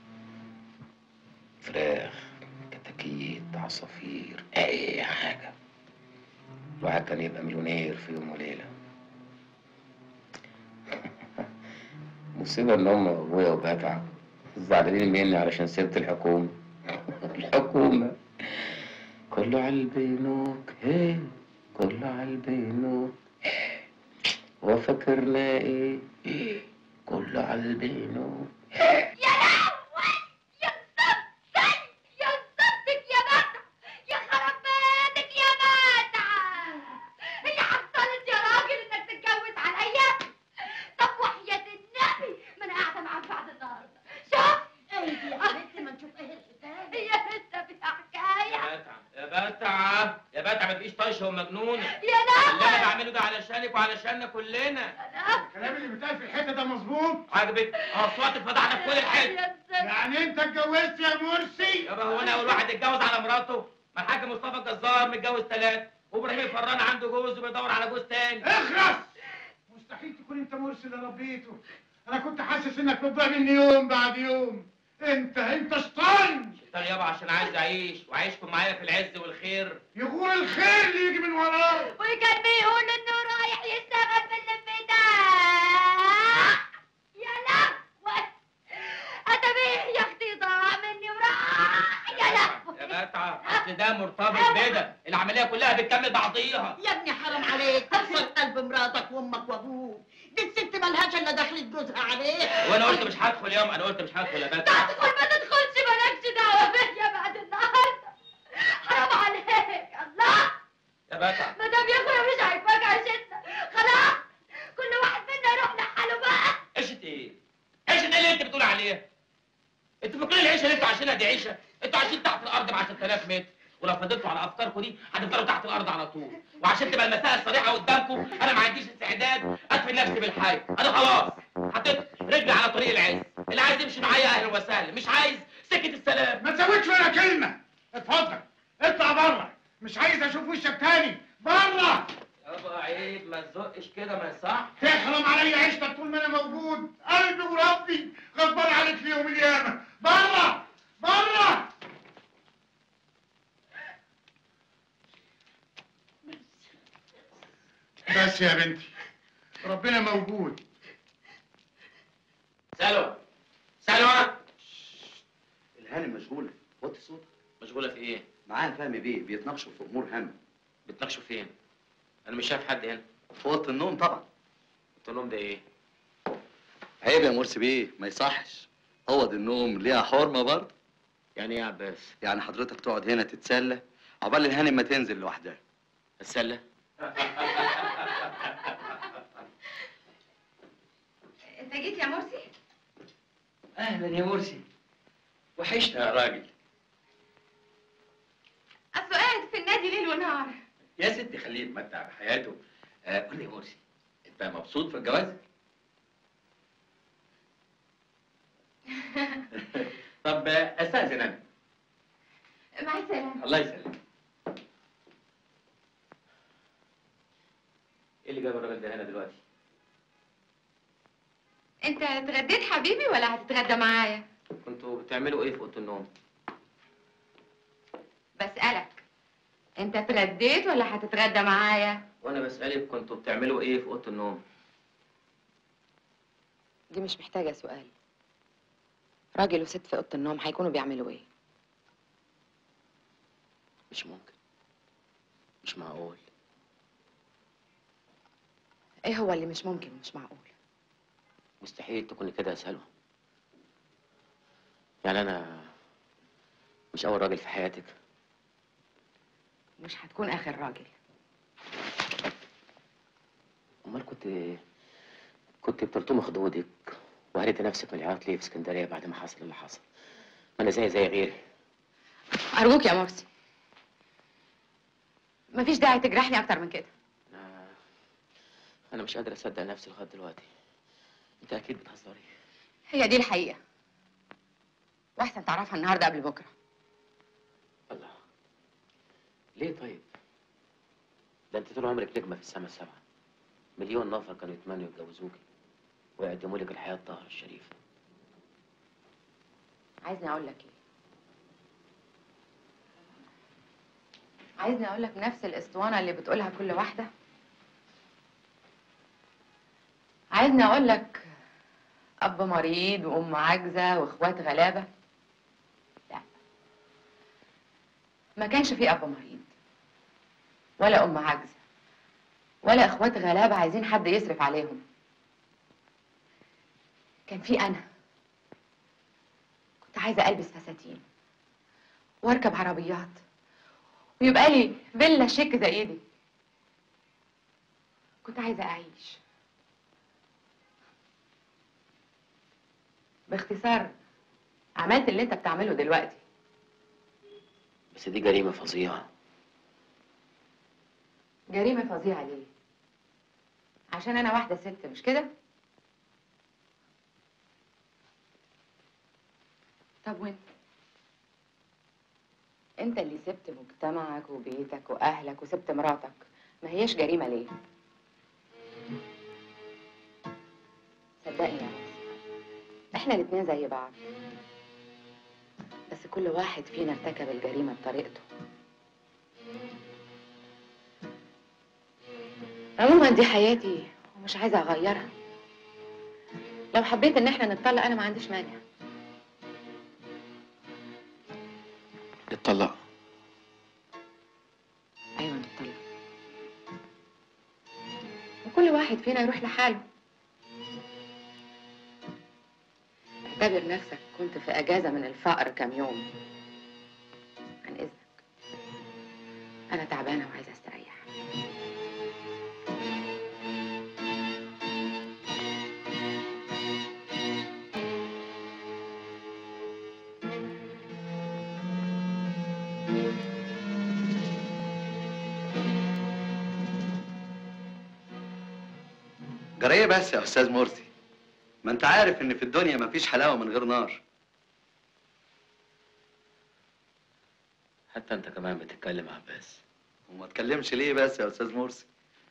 فراخ كتاكيت عصافير اي حاجه الواحد كان يبقى مليونير في يوم وليله مصيبه ان هم ابويا وبتعب زعلانين مني علشان سبت الحكومه الحكومه كله على البنوك ايه كله عالبينو وفكرنا ايه كله عالبينو يا لهوي يا صبتك يا صبتك يا بتع يا خرب بيتك يا بتع هي حصلت يا راجل انك تتجوز عليا طب وحياة النبي ما انا قاعده معاك بعد النهارده شوف ايه دي يا حبيبتي ما نشوف ايه الحكايه هي لسه فيها حكايه يا بتعة يا بتعة ما تبقيش طايشه ومجنونه يا اللي انا لهوي بعمله ده علشانك وعلشاننا كلنا الكلام اللي بيتقال في الحته ده مظبوط عاجبك اصوات اتفضحنا في كل الحته يعني انت اتجوزت يا مرسي يابا هو انا اول واحد اتجوز على مراته ما الحاج مصطفى الجزار متجوز ثلاث وابراهيم الفران عنده جوز وبيدور على جوز تاني اخرس مستحيل تكون انت مرسي اللي ربيته انا كنت حاسس انك بتضيع مني يوم بعد يوم انت انت شيطان شيطان يابا عشان عايز اعيش وعايشكم معايا في العز والخير يغور الخير اللي يجي من وراه وكان بيقول انه رايح يشتغل في الانفتاح يا لهوي اتبيه يا اختي ضاع مني وراح يا لهوي يا بتعة اصل ده مرتبط بده العمليه كلها بتكمل بعضيها يا ابني حرام عليك تكسر قلب مراتك وامك وابوك دي الست ملهاش الا دخلت جوزها عليه وانا قلت مش هدخل يوم انا قلت مش هدخل يا بتعة تدخل ما تدخلش مالكش دعوه بيا بعد النهارده حرام عليك الله يا بتعة ما دام يا اخويا مش عاجباك عيشتنا خلاص كل واحد منا يروح لحاله بقى عيشة ايه؟ عيشة ايه اللي انت بتقول عليها؟ انتوا فاكرين العيشة اللي انتوا عايشينها دي عيشة؟ انتوا عايشين تحت الارض ب 10000 متر ولو فضلتوا على افكاركم دي هتفضلوا تحت الارض على طول وعشان تبقى المسائل صريحه قدامكم انا ما عنديش استعداد ادفن نفسي بالحي انا خلاص حطيت رجلي على طريق العز اللي عايز يمشي معايا اهلا وسهلا مش عايز سكه السلام ما تزودش ولا كلمه اتفضل اطلع بره مش عايز اشوف وشك تاني بره يابا عيب ما تزقش كده ما يصح تحرم عليا عيشتك طول ما انا موجود قلبي وربي غضبان عليك في يوم القيامه بره بره بس يا بنتي ربنا موجود سلوى سلوى الهانم مشغولة وطي صوتك مشغوله في ايه؟ معاها فهمي بيه بيتناقشوا في أمور هامة بتناقشوا فين؟ انا مش شايف حد هنا في أوضة النوم طبعا قلت لهم ده ايه؟ عيب يا مرسي بيه ما يصحش أوض النوم ليها حرمة برضه يعني ايه يا عباس؟ يعني حضرتك تقعد هنا تتسلى عقبال الهانم ما تنزل لوحدها اتسلى؟ انت جيت يا مرسي اهلا يا مرسي وحشنا يا راجل اصله قاعد في النادي ليل ونهار يا ستي خليه يتمتع بحياته آه قول لي يا مرسي انت مبسوط في الجواز طب آه، استاذن انا مع السلامه الله يسلمك ايه اللي جاب الراجل ده هنا دلوقتي؟ انت اتغديت حبيبي ولا هتتغدى معايا كنتوا بتعملوا ايه في اوضه النوم؟ بسألك انت اتغديت ولا هتتغدى معايا وانا بسألك كنتوا بتعملوا ايه في اوضه النوم؟ دي مش محتاجة سؤال راجل وست في أوضة النوم هيكونوا بيعملوا إيه؟ مش ممكن مش معقول إيه هو اللي مش ممكن ومش معقول؟ مستحيل تكوني كده يا سلوى يعني انا مش اول راجل في حياتك مش هتكون آخر راجل امال كنت كنت بتلطمي خدودك وهريتي نفسك من العياط ليه في اسكندريه بعد ما حصل اللي حصل ما انا زي زي غيري أرجوك يا مرسي مفيش داعي تجرحني أكتر من كده انا انا مش قادر اصدق نفسي لغايه دلوقتي انت اكيد بتهزري هي دي الحقيقة وأحسن تعرفها النهاردة قبل بكرة الله ليه طيب ده انت طول عمرك نجمه في السما السبعه مليون نفر كانوا يتمنوا يتجوزوكي ويقدموا لك الحياه الطاهره الشريفه عايزني أقول لك إيه؟ عايزني أقول لك نفس الأسطوانة اللي بتقولها كل واحدة؟ عايزني أقول لك أب مريض وأم عاجزة وإخوات غلابة؟ لا ما كانش في أب مريض ولا أم عاجزة ولا اخوات غلابه عايزين حد يصرف عليهم كان في انا كنت عايزه البس فساتين واركب عربيات ويبقى لي فيلا شيك زي دي كنت عايزه اعيش باختصار عملت اللي انت بتعمله دلوقتي بس دي جريمة فظيعة جريمه فظيعه ليه عشان انا واحده ست مش كده طب وانت انت اللي سبت مجتمعك وبيتك واهلك وسبت مراتك ما هيش جريمه ليه صدقني يا عز احنا الاتنين زي بعض بس كل واحد فينا ارتكب الجريمه بطريقته عموما دي حياتي ومش عايزه اغيرها لو حبيت ان احنا نتطلق انا ما عنديش مانع نتطلق ايوه نتطلق وكل واحد فينا يروح لحاله اعتبر نفسك كنت في اجازه من الفقر كام يوم عن اذنك انا تعبانه وعايزه استريح جرايه بس يا استاذ مرسي ما انت عارف ان في الدنيا مفيش حلاوه من غير نار حتى انت كمان بتتكلم عباس وما تكلمش ليه بس يا استاذ مرسي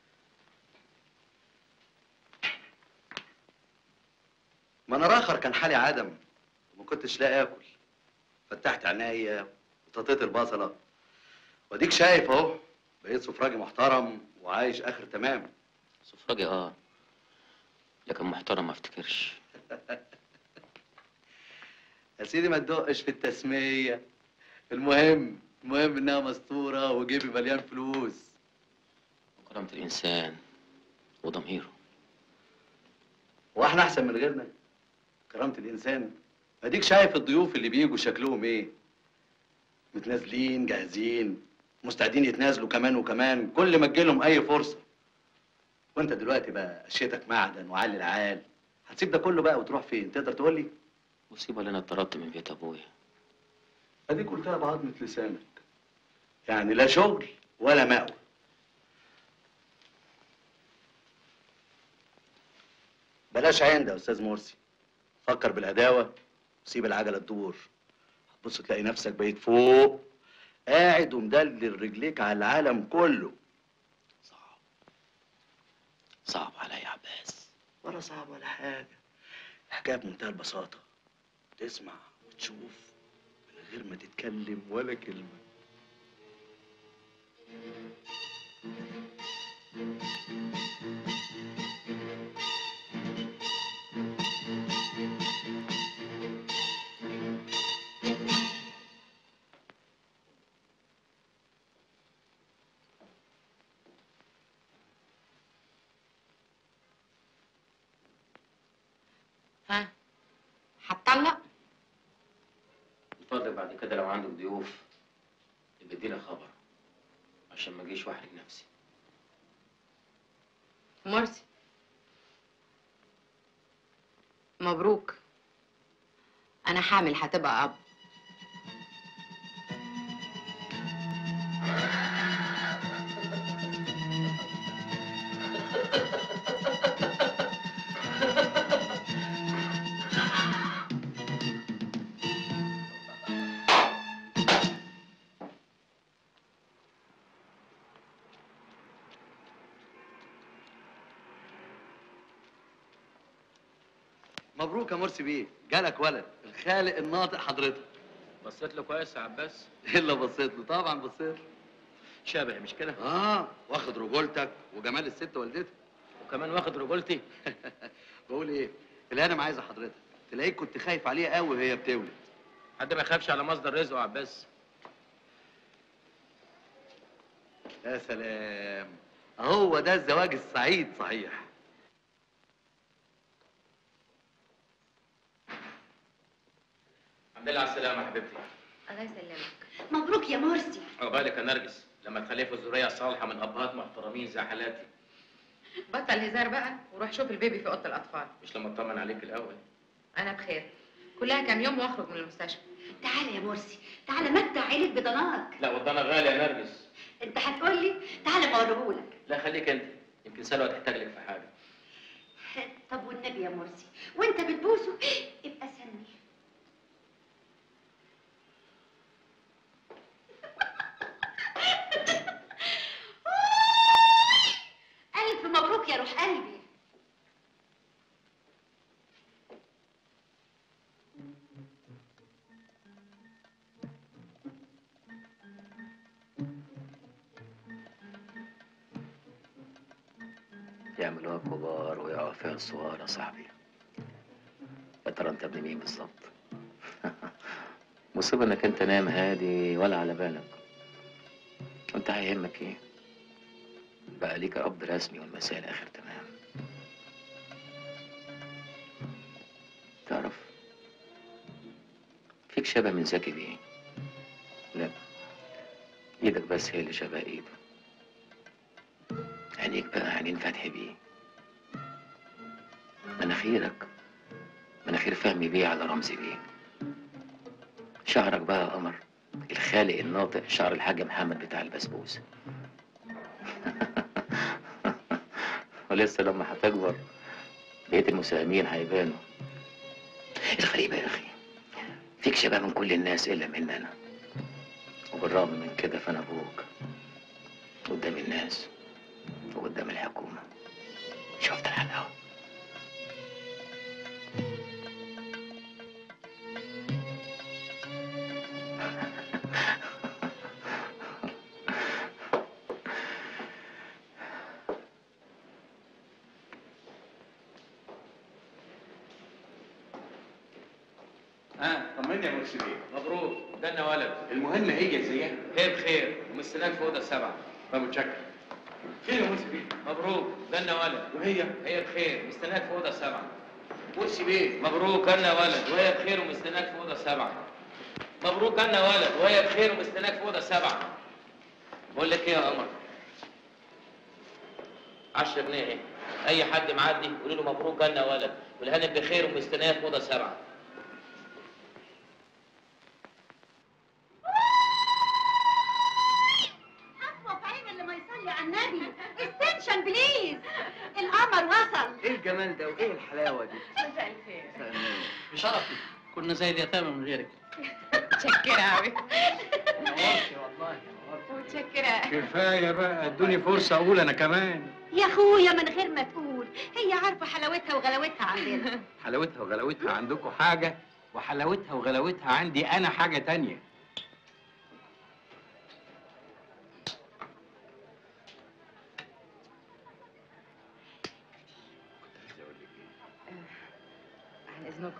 ما انا راخر كان حالي عدم وما كنتش لاقي اكل فتحت عينيا وططيت البصله واديك شايف اهو بقيت سفراجي محترم وعايش اخر تمام سفراجي اه لكن محترم ما افتكرش يا سيدي ما تدقش في التسميه المهم المهم انها مستوره وجيبي مليان فلوس كرامة الإنسان وضميره واحنا احسن من غيرنا كرامة الانسان اديك شايف الضيوف اللي بيجوا شكلهم ايه متنازلين جاهزين مستعدين يتنازلوا كمان وكمان كل ما تجيلهم اي فرصه وانت دلوقتي بقى قشيتك معدن وعلي العال هتسيب ده كله بقى وتروح فين تقدر تقول لي مصيبة اللي أنا اتطردت من بيت أبويا اديك قلتها بعظمه لسانك يعني لا شغل ولا مأوى بلاش عند يا استاذ مرسي فكر بالهداوه وسيب العجله تدور هتبص تلاقي نفسك بقيت فوق قاعد ومدلل رجليك على العالم كله صعب عليا يا عباس ولا صعب ولا حاجه الحكايه بمنتهى البساطه تسمع وتشوف من غير ما تتكلم ولا كلمه ها هتطلق اتفضل بعد كده لو عندك ضيوف يبقى ادينا خبر عشان ما اجيش واحرج نفسي مرسي مبروك انا حامل هتبقى اب مبروك يا مرسي بيه جالك ولد الخالق الناطق حضرتك بصيت له كويس يا عباس الا بصيت له طبعا بصيت له شبه مش كده اه واخد رجولتك وجمال الست والدتك وكمان واخد رجولتي بقول ايه الهانم عايزه حضرتك تلاقيك كنت خايف عليها قوي وهي بتولد حد ما يخافش على مصدر رزقه يا عباس يا سلام هو ده الزواج السعيد صحيح الحمد لله على السلامة يا حبيبتي الله يسلمك مبروك يا مرسي عقبالك يا نرجس لما تخلفوا الذرية الصالحة من أبهات محترمين زي حالاتي بطل هزار بقى وروح شوف البيبي في اوضه الاطفال مش لما أطمن عليك الأول انا بخير كلها كام يوم واخرج من المستشفى تعالى يا مرسي تعالى متع عينك بضناك لا والضنا غالي يا نرجس انت هتقول لي تعالى اوريهولك لا خليك أنت يمكن سلوى تحتاج لك في حاجة طب والنبي يا مرسي وانت بتبوسه ابقى سمي ألف مبروك يا روح قلبي يعملوها كبار ويقعوا فيها الصغار يا صاحبي يا ترى أنت ابن مين بالظبط مصيبة إنك أنت نايم هادي ولا على بالك وأنت هيهمك إيه؟ بقى ليك أب رسمي والمسائل آخر تمام تعرف فيك شبه من زكي بيه لا ايدك بس هي اللي شبه ايده عينيك بقى عينين فتحي بيه مناخيرك مناخير فهمي بيه على رمزي بيه شعرك بقى يا قمر الخالق الناطق شعر الحاج محمد بتاع البسبوسه ولسه لما هتكبر بقية المساهمين هيبانوا الغريب يا أخي فيك شبه من كل الناس إلا من أنا وبالرغم من كده فأنا أبوك قدام الناس وقدام الحكومة شفت الحلاوة ها طمني يا مرسي بيه مبروك جنة ولد المهم هي زيها هي بخير ومستناك في أوضة السبعة طب متشكر فين يا مرسي بيه مبروك جنة ولد وهي هي بخير مستناك في أوضة السبعة مرسي بيه مبروك جنة ولد وهي بخير ومستناك في أوضة السبعة مبروك جنة ولد وهي بخير ومستناك في أوضة السبعة بقول لك إيه يا قمر 10 جنيه اهي أي حد معدي قولوا له مبروك جنة ولد والهانم بخير ومستناك في أوضة السبعة حسوة في عين اللي ما يصلي على النبي استنشن بليز القمر وصل ايه الجمال ده وايه الحلاوه دي مساء الخير بشرفي كنا زي اليتامى من غيرك متشكرة أوي نورتي والله متشكرة كفايه بقى ادوني فرصه اقول انا كمان يا اخويا من غير ما تقول هي عارفة حلاوتها وغلاوتها عندنا حلاوتها وغلاوتها عندكم حاجه وحلاوتها وغلاوتها عندي انا حاجه تانية عن إذنكم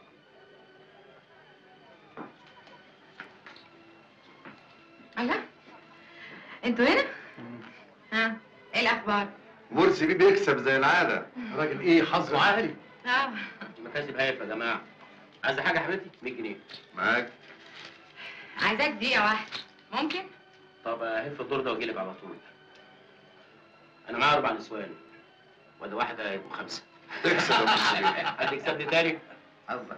الله انتوا هنا؟ ها ايه الأخبار؟ مرسي بيه بيكسب زي العاده راجل ايه حظه عالي اه المكاسب هايفة يا جماعة عايزة حاجة يا حبيبتي 100 جنيه معاك عايزاك دقيقة واحدة ممكن؟ طب هف الدور ده واجيلك على طول انا معايا اربع نسوان وده واحده هيبقوا خمسه تكسب يا مرسي بيه هتكسبني تاني حظك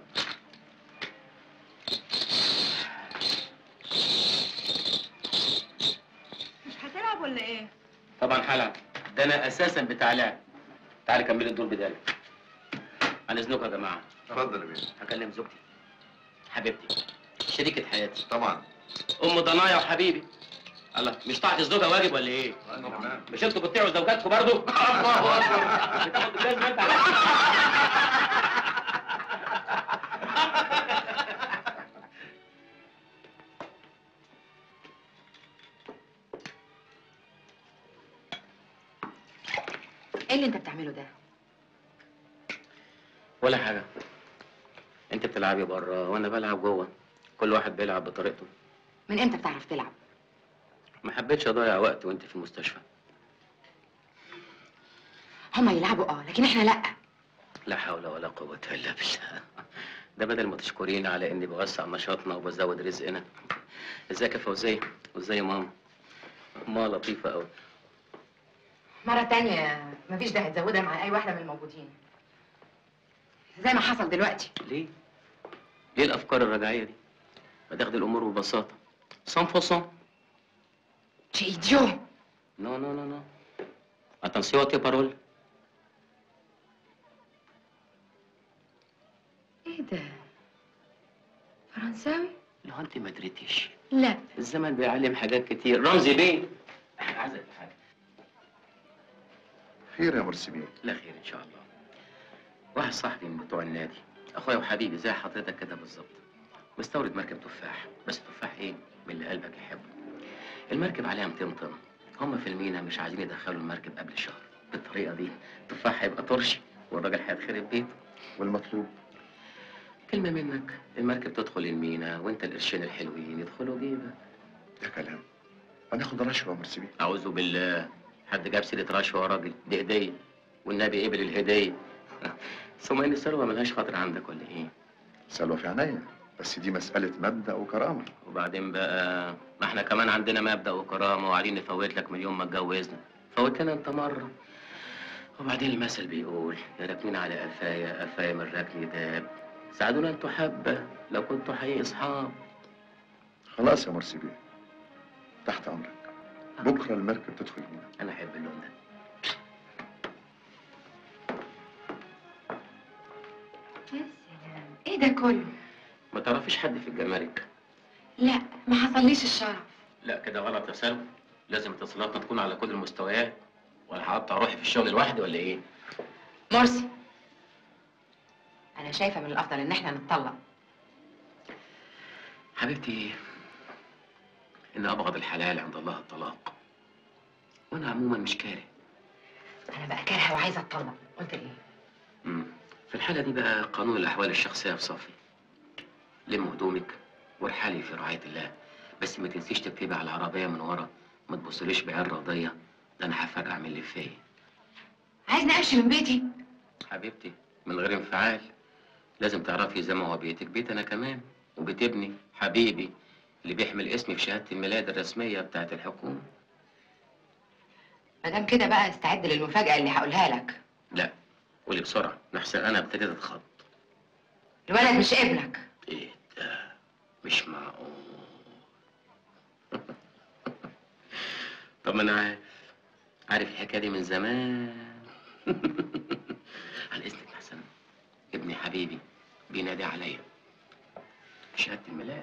مش هتلعب ولا ايه؟ طبعا هلعب ده انا اساسا بتاع لعب تعالي كملي الدور بدالي عن اذنكم يا جماعه اتفضل يا بيه هكلم زوجتي حبيبتي شريكة حياتي طبعا ام ضنايا وحبيبي الله مش طاعة الزوجة واجب ولا ايه؟ تمام مش انتوا بتطيعوا زوجاتكم برضه؟ الله اكبر بتاخد الجزمة انت على ايه اللي انت بتعمله ده؟ ولا حاجة انت بتلعبي بره وانا بلعب جوه كل واحد بيلعب بطريقته من امتى بتعرف تلعب؟ ما حبيتش اضيع وقت وانت في المستشفى هما يلعبوا اه لكن احنا لا لا حول ولا قوة إلا بالله ده بدل ما تشكرين على إني بوسع نشاطنا وبزود رزقنا ازيك يا فوزية وازاي ماما ماما لطيفة أوي مرة تانية مفيش داعي تزودها مع أي واحدة من الموجودين زي ما حصل دلوقتي ليه؟ ليه الأفكار الرجعية دي؟ ما تاخدي الأمور ببساطة سان فوسون شي إيديو نو نو نو نو اتنسيون تي بارول ايه ده؟ فرنساوي؟ لو انت ما دريتيش لا الزمن بيعلم حاجات كتير رمزي بيه عايزك في حاجة خير يا مرسي بيه لا خير ان شاء الله واحد صاحبي من بتوع النادي اخويا وحبيبي زي حضرتك كده بالظبط مستورد مركب تفاح بس تفاح ايه من اللي قلبك يحبه المركب عليها 200 طن هم في المينا مش عايزين يدخلوا المركب قبل شهر بالطريقه دي التفاح هيبقى طرش والراجل هيتخرب بيته والمطلوب كلمه منك المركب تدخل المينا وانت القرشين الحلوين يدخلوا جيبك ده كلام هناخد رشوه يا مرسي بيه اعوذ بالله حد جاب سيره رشوه يا راجل دي هديه والنبي قبل الهديه ثم ان الثروه ملهاش خاطر عندك ولا ايه سلوى في عينيا بس دي مسألة مبدأ وكرامة وبعدين بقى ما احنا كمان عندنا مبدأ وكرامة وقاعدين نفوت لك من يوم ما اتجوزنا فوت لنا انت مرة وبعدين المثل بيقول يا راكنين على قفايا قفايا من ركن داب ساعدونا انتوا حبة لو كنتوا حقيقي اصحاب خلاص يا مرسي بيه تحت أمرك بكرة المركب تدخل هنا انا احب اللون ده يا سلام ايه ده كله؟ ما تعرفيش حد في الجمارك لا ما حصليش الشرف لا كده غلط يا سلوى لازم اتصالاتنا تكون على كل المستويات ولا هقطع روحي في الشغل لوحدي ولا ايه مرسي انا شايفه من الافضل ان احنا نتطلق حبيبتي ان ابغض الحلال عند الله الطلاق وانا عموما مش كاره انا بقى كارهه وعايزه اتطلق قلت ايه مم. في الحالة دي بقى قانون الأحوال الشخصية في صافي لم هدومك وارحلي في رعاية الله بس ما تنسيش تكتبي على العربية من ورا ما تبصليش بعين راضية ده أنا هفرقع من اللي فيا عايزني امشي من بيتي حبيبتي من غير انفعال لازم تعرفي زي ما هو بيتك بيت أنا كمان وبيت ابني حبيبي اللي بيحمل اسمي في شهادة الميلاد الرسمية بتاعت الحكومة ما دام كده بقى استعد للمفاجاه اللي هقولها لك لا قولي بسرعة نحسن أنا ابتديت أتخض الولد مش ابنك إيه ده مش معقول طب ما أنا عارف عارف الحكاية دي من زمان على إذنك يا حسن ابني حبيبي بينادي عليا في شهادة الميلاد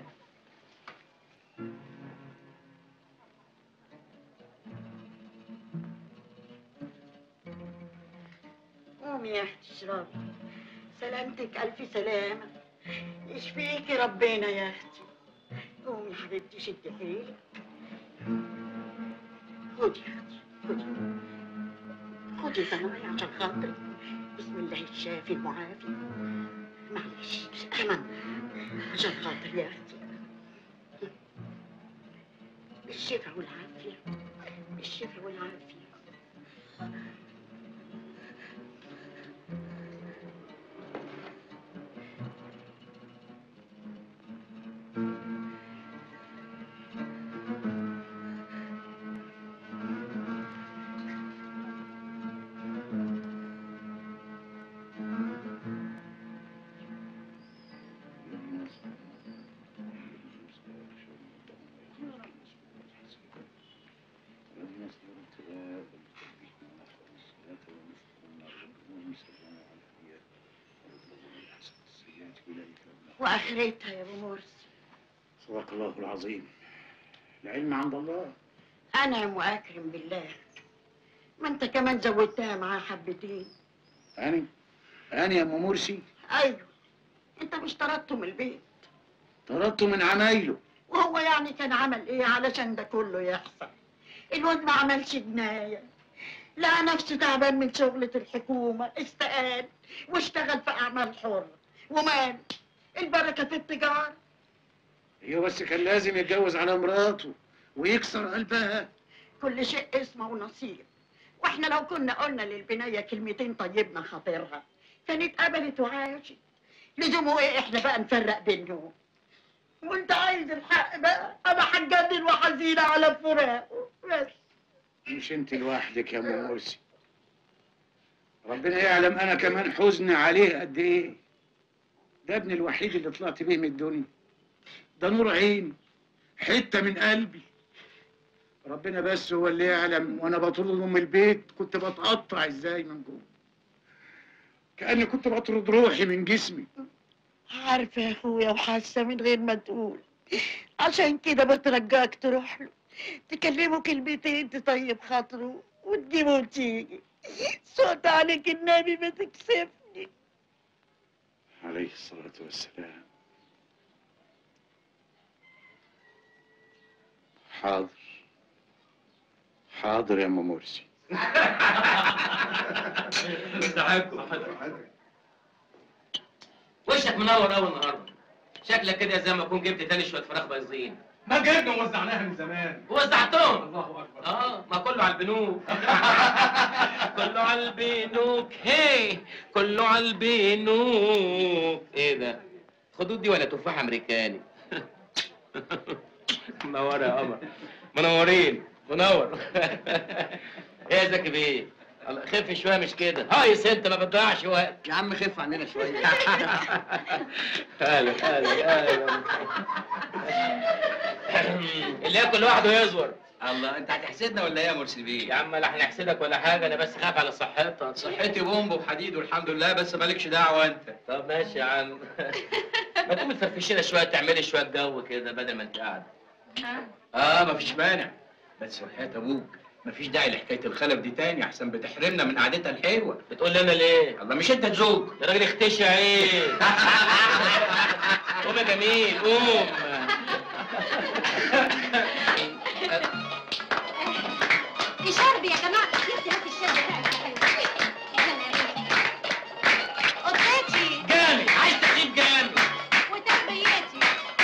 قومي يا اختي اشربي سلامتك الف سلامه يشفيكي ربنا يا اختي قومي يا حبيبتي شدي حيلك خدي يا اختي خدي خدي ثمني عشان خاطري بسم الله الشافي المعافي معلش ثمن عشان خاطري يا اختي بالشفا والعافيه بالشفا والعافيه واخرتها يا ابو مرسي صدق الله العظيم العلم عند الله انا يا ام اكرم بالله ما انت كمان زودتها معاه حبتين أنا أنا يا أم مرسي ايوه انت مش طردته من البيت طردته من عمايله وهو يعني كان عمل ايه علشان ده كله يحصل الواد ما عملش جناية لقى نفسه تعبان من شغلة الحكومة استقال واشتغل في أعمال حرة ومال البركة في التجارة هي بس كان لازم يتجوز على مراته ويكسر قلبها كل شيء اسمه ونصيب واحنا لو كنا قلنا للبنية كلمتين طيبنا خاطرها كانت قبلت وعاشت لزومه ايه احنا بقى نفرق بينهم وانت عايز الحق بقى انا هتجنن وحزينة على فراقه بس مش انت لوحدك يا ام مرسي ربنا يعلم انا كمان حزن عليه قد ايه ده ابني الوحيد اللي طلعت بيه من الدنيا ده نور عيني حته من قلبي ربنا بس هو اللي يعلم وانا بطرده من البيت كنت بتقطع ازاي من جوه كاني كنت بطرد روحي من جسمي عارفة يا اخويا وحاسة من غير ما تقول عشان كده بترجاك تروح له تكلمه كلمتين تطيب خاطره وتجيبه وتيجي صوت عليك النبي ما تكسفني عليه الصلاه والسلام حاضر حاضر يا ام مرسي وشك منور قوي النهارده شكلك كده زي ما اكون جبت تاني شويه فراخ بايظين ما جبنا ووزعناها من زمان وزعتهم الله اكبر اه ما كله على البنوك كله على البنوك هي كله على البنوك ايه ده خدود دي ولا تفاح امريكاني منوره يا قمر منورين منور ايه يا زكي بيه الله خف شويه مش كده هايس انت ما بتضيعش وقت يا عم خف عننا شويه هلا هلا هلا اللي ياكل لوحده يزور الله انت هتحسدنا ولا ايه يا مرسي بيه؟ يا عم لا هنحسدك ولا حاجه انا بس خاف على صحتك صحتي بومب وحديد والحمد لله بس مالكش دعوه انت طب ماشي يا عم ما تقوم تفرفشينا شويه تعملي شويه جو كده بدل ما انت قاعده اه مفيش مانع بس وحياة ابوك مفيش داعي لحكايه الخلف دي تاني احسن بتحرمنا من قعدتها الحلوه بتقول لنا ليه؟ الله مش انت تزوج يا راجل اختشي عيب قوم يا جميل قوم شرب يا جماعة يا اختي هاتي الشرب بتاعك قطتي جامد عايز تخيب جامد وتربيتي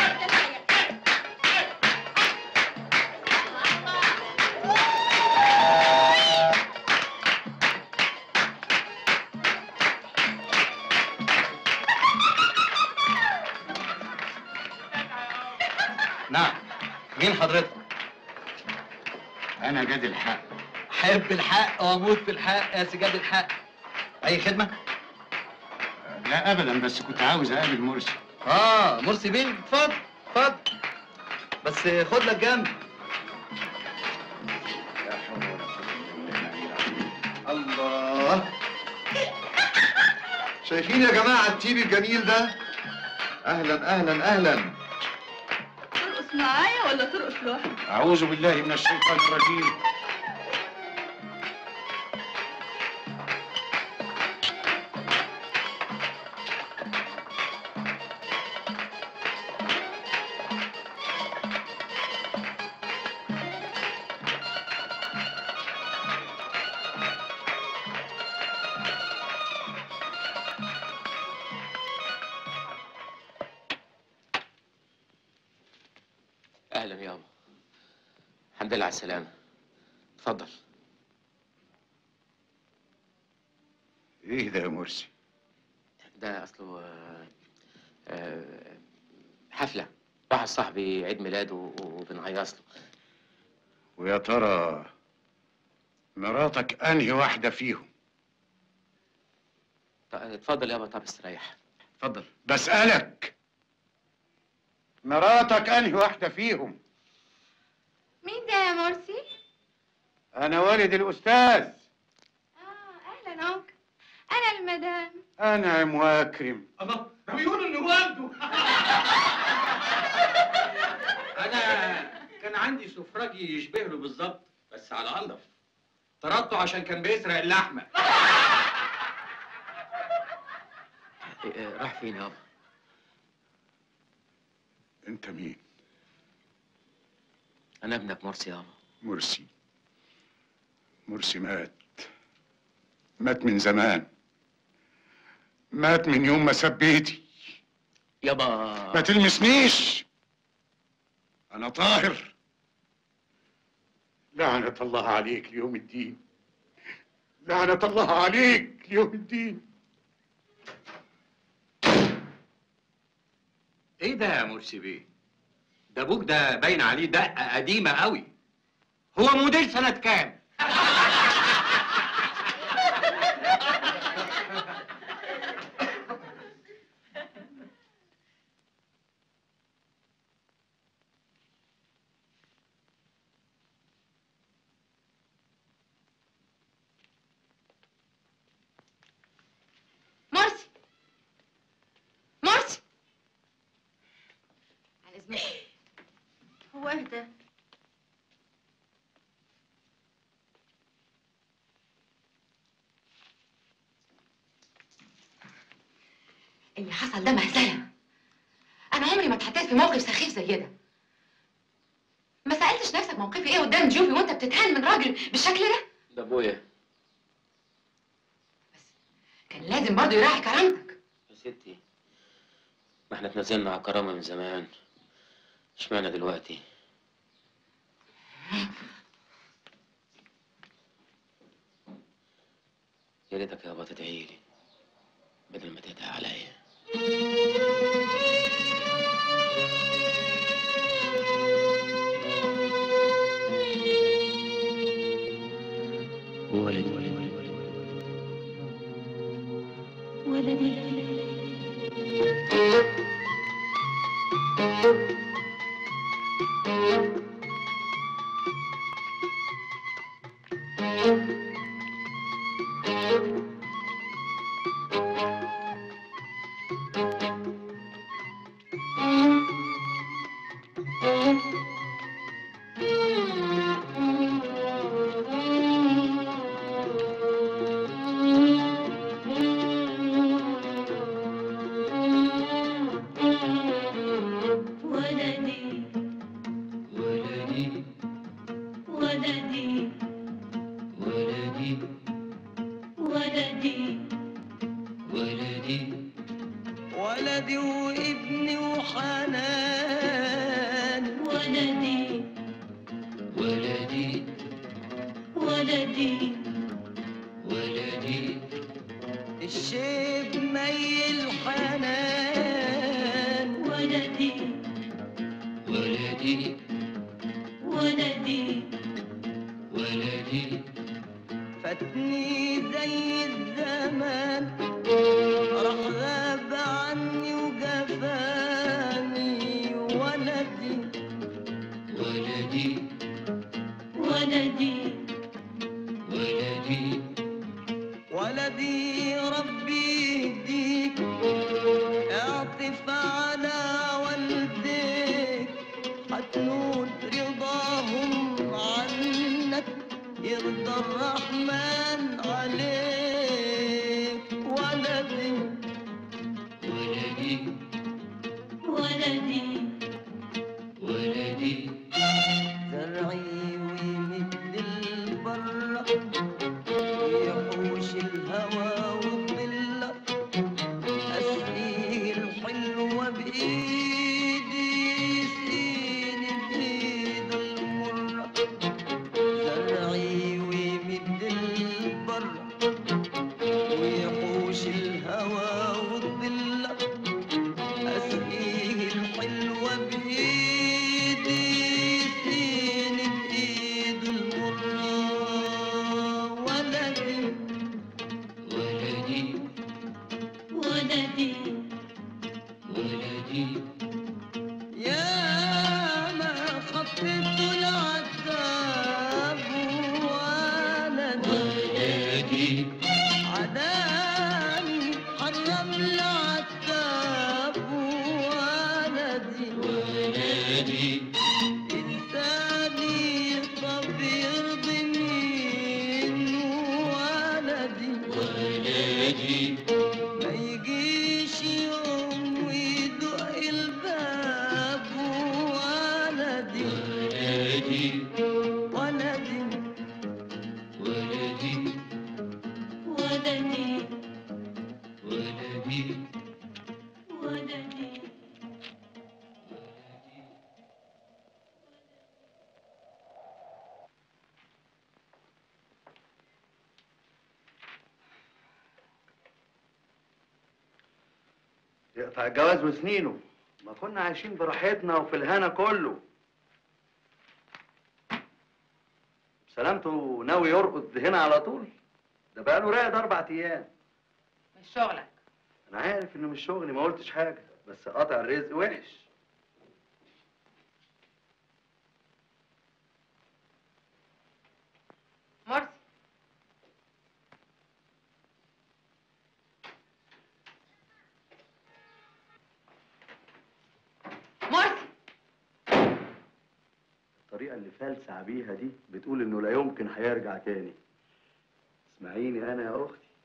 نعم مين حضرتك؟ انا جاد الحق حب الحق واموت في الحق يا سجاد الحق اي خدمه؟ لا ابدا بس كنت عاوز اقابل مرسي اه مرسي بيه اتفضل اتفضل بس خد لك جنب الله شايفين يا جماعة التيم الجميل ده؟ أهلا أهلا أهلا ترقص معايا ولا ترقص لوحدك؟ اعوذ بالله من الشيطان الرجيم اهلا يابا الحمد لله على السلامه اتفضل ايه ده يا مرسي ده اصله آه، آه، حفله واحد صاحبي عيد ميلاده وبنهيص له ويا ترى مراتك انهي واحده فيهم ط- اتفضل يابا طب استريح اتفضل بسالك مراتك انهي واحده فيهم مين ده يا مرسي؟ انا والد الاستاذ أهلا أنكل أنا المدام انعم واكرم الله ده بيقولوا انه والده انا كان عندي سفراجي يشبه له بالظبط بس على انضف طردته عشان كان بيسرق اللحمه إيه، إيه، راح فين يابا انت مين انا ابنك مرسي يابا مرسي مرسي مات مات من زمان مات من يوم ما ساب بيتي يابا ما تلمسنيش انا طاهر لعنة الله عليك ليوم الدين لعنة الله عليك ليوم الدين ايه ده يا مرسي بيه؟ ده ابوك ده باين عليه دقه قديمه قوي هو موديل سنه كام؟ مرسي مرسي على اذنك هو اهدى اللي حصل ده مهزله انا عمري ما اتحطيت في موقف سخيف زي ده ما سالتش نفسك موقفي ايه قدام ضيوفي وانت بتتهان من راجل بالشكل ده ده ابويا كان لازم برضه يراعي كرامتك يا ستي ما احنا اتنزلنا على الكرامه من زمان اشمعنى دلوقتي يا ريتك يابا تدعيلي بدل ما تدعي عليا ولد ولدي ولدي ولدي ولدي ولدي ولدي ولدي ولدي وابني وحنان ولدي ولدي ولدي ولدي الشيب ميل حنان ولدي ولدي ولدي ولدي فاتني زي الزمان راح غاب عني وجفاني ولدي ولدي ولدي ولدي ولدي ربي يهديك اعطف على والديك حتنول رضاهم عنك يرضى الرحمن عليك ولدي ولدي ولدي ولدي زرعي ويمد البر ويحوش الهوى والظل أسقيه الحلوة بإيدي يسقيني بإيد المرة زرعي ويمد البر ويحوش الهوى والظل أسقيه الحلوة بإيدي يسقيني بإيد المرة ولدي ولدي ولدي ولدي يا ما خطيت العذاب ولدي ولدي عداني حرم العذاب ولدي ولدي إنساني طب يرضي مين ولدي ولدي ما يجيش يوم ويدق الباب ولدي ولدي ولدي ولدي ولدي ولدي ولدي يقطع الجواز وسنينه ما كنا عايشين براحتنا وفي الهنا كله سلامته ناوي يرقد هنا على طول ده بقاله راقد اربع ايام مش شغلك انا عارف انه مش شغلي ما قلتش حاجه بس قطع الرزق وحش مرسي مرسي الطريقه اللي فالسع بيها دي بتقول انه لا يمكن هيرجع تاني اسمعيني انا يا اختي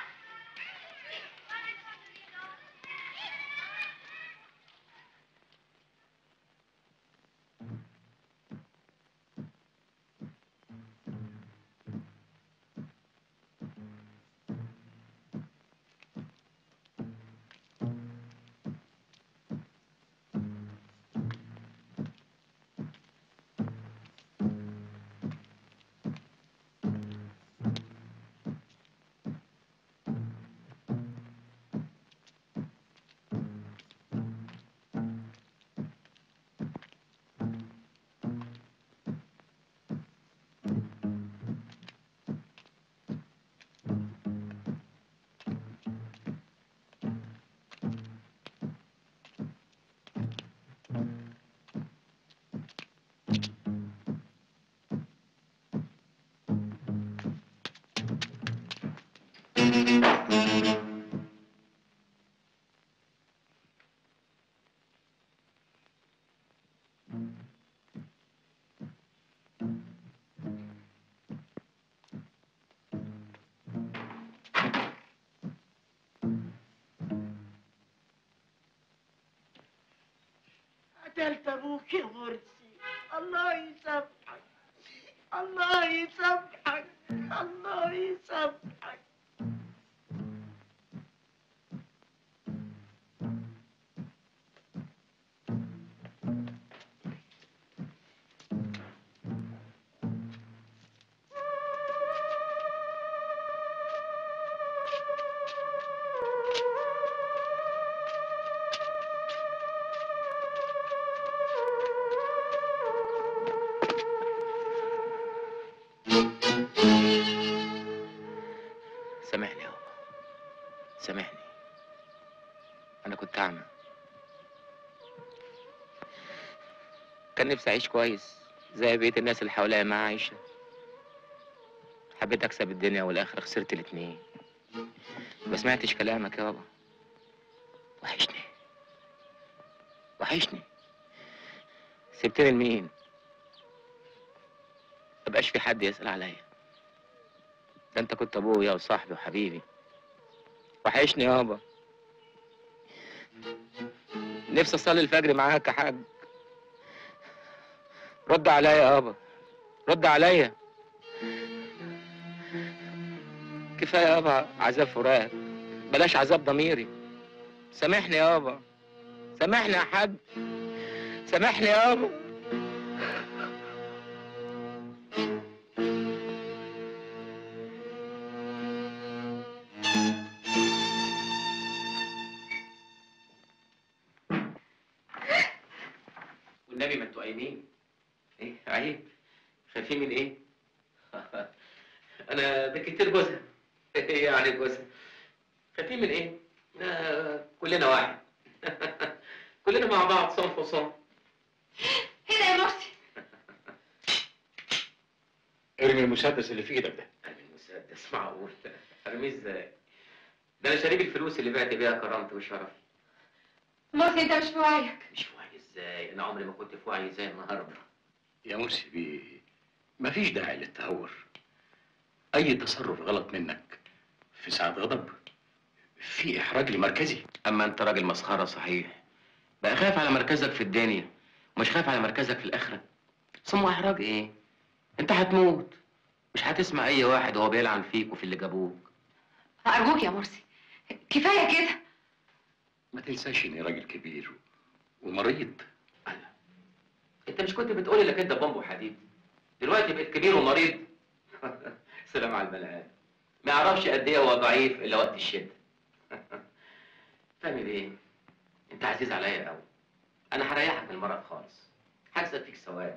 قتلت ابوك يا مرسي الله يسامحك الله يسامحك الله يسامحك سامحني يابا سامحني انا كنت اعمى كان نفسي اعيش كويس زي بقيه الناس اللي حواليا ما عايشه حبيت اكسب الدنيا والاخره خسرت الاتنين ما سمعتش كلامك يابا وحشني وحشني سبتني لمين مبقاش في حد يسأل عليا ده انت كنت ابويا وصاحبي وحبيبي وحشني يابا نفسي اصلي الفجر معاك يا حاج رد عليا يابا رد عليا كفايه يابا عذاب فراق بلاش عذاب ضميري سامحني يابا سامحني يا حاج سامحني يابا والنبي ما انتوا قايمين ايه عيب خايفين من ايه انا ده كتير جوزها ايه يعني جوزها خايفين من ايه آه كلنا واحد كلنا مع بعض صنف وصنف هنا يا مرسي ارمي المسدس اللي في ايدك ده المسدس معقول ارميه ازاي ده انا شاريك الفلوس اللي بعت بيها كرامتي وشرفي مرسي انت مش في وعيك مش في وعي ازاي انا عمري ما كنت في وعي زي النهارده يا مرسي بيه مفيش داعي للتهور اي تصرف غلط منك في ساعة غضب في احراج لمركزي اما انت راجل مسخره صحيح بقى خايف على مركزك في الدنيا ومش خايف على مركزك في الاخره ثم احراج ايه انت هتموت مش هتسمع اي واحد وهو بيلعن فيك وفي اللي جابوك ارجوك يا مرسي كفايه كده ما تنساش اني راجل كبير ومريض انت مش كنت بتقولي لك انت بامبو حديد دلوقتي بقيت كبير ومريض سلام على البني ادم ما يعرفش قد ايه هو ضعيف الا وقت الشده تعمل ايه انت عزيز عليا قوي انا هريحك من المرض خالص هكسب فيك ثواب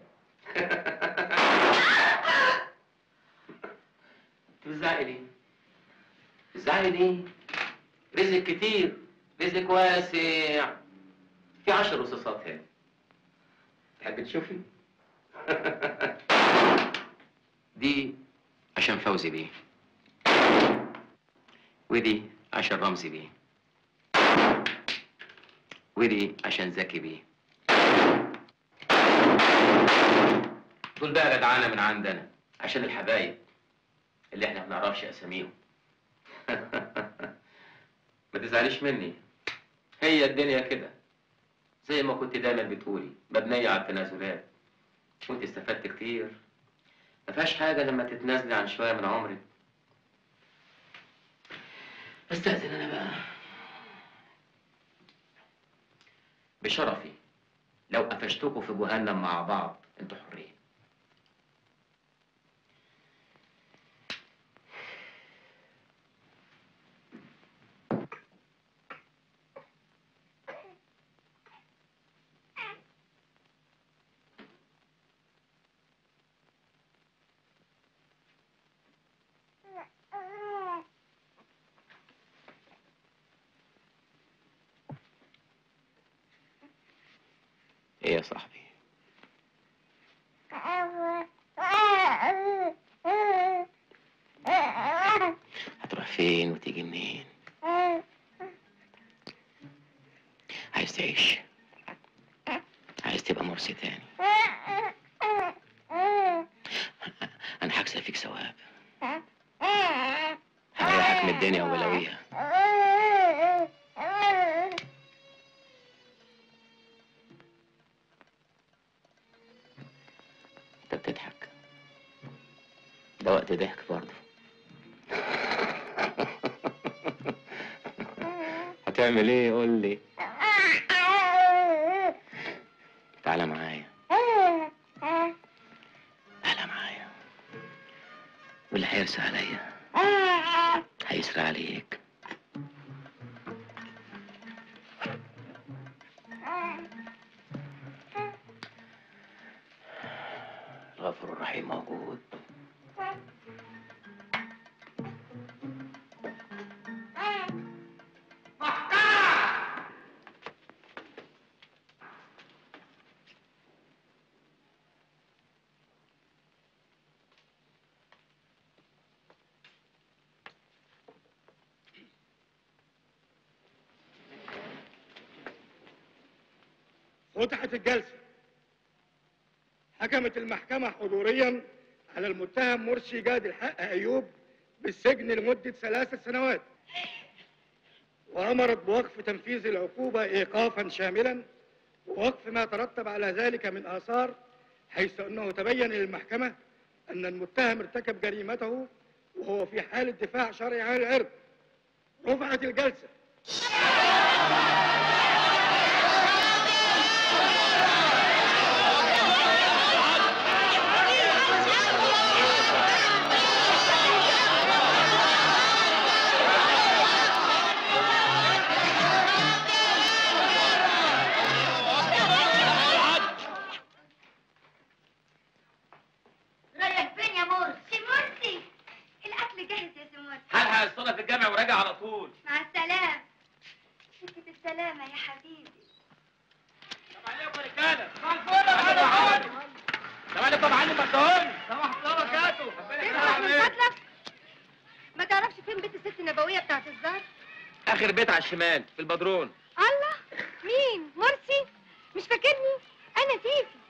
انت بتزعقي ليه؟ بتزعقي ليه؟ رزق كتير رزق واسع في عشر رصاصات هنا تحب تشوفي؟ دي عشان فوزي بيه ودي عشان رمزي بيه ودي عشان زكي بيه دول بقى جدعانة من عندنا عشان الحبايب اللي احنا ما بنعرفش اساميهم ما تزعليش مني هي الدنيا كده زي ما كنت دايما بتقولي مبنية على التنازلات وانت استفدت كتير ما فيهاش حاجة لما تتنازلي عن شوية من عمرك استأذن أنا بقى بشرفي لو قفشتكوا في جهنم مع بعض انتوا حرين ايه يا صاحبي هتروح فين وتيجي منين عايز تعيش عايز تبقى مرسي تاني انا هكسب فيك ثواب هريحك من الدنيا وبلاويها انت بتضحك ده وقت ضحك برضه هتعمل ايه قول لي تعالى معايا تعالى معايا واللي هيرسى عليا هيسرى عليك الغفور الرحيم موجود فتحت الجلسة حكمت المحكمة حضوريا على المتهم مرسي جاد الحق أيوب بالسجن لمدة ثلاث سنوات وأمرت بوقف تنفيذ العقوبة إيقافا شاملا ووقف ما ترتب على ذلك من آثار حيث أنه تبين للمحكمة أن المتهم ارتكب جريمته وهو في حالة دفاع شرعي عن العرض رفعت الجلسة رايح فين يا مرسي مرسي الاكل جاهز يا سي مرسي هلحق الصلاة في الجامع وراجع على طول مع السلامه سكة السلامه يا حبيبي عليكم يا رجاله السلام عليكم يا معلم مردهوني صباح الله وبركاته اسمع من فضلك ما تعرفش فين بيت الست النبويه بتاعت الزهر اخر بيت على الشمال في البدرون الله مين مرسي مش فاكرني انا تيفي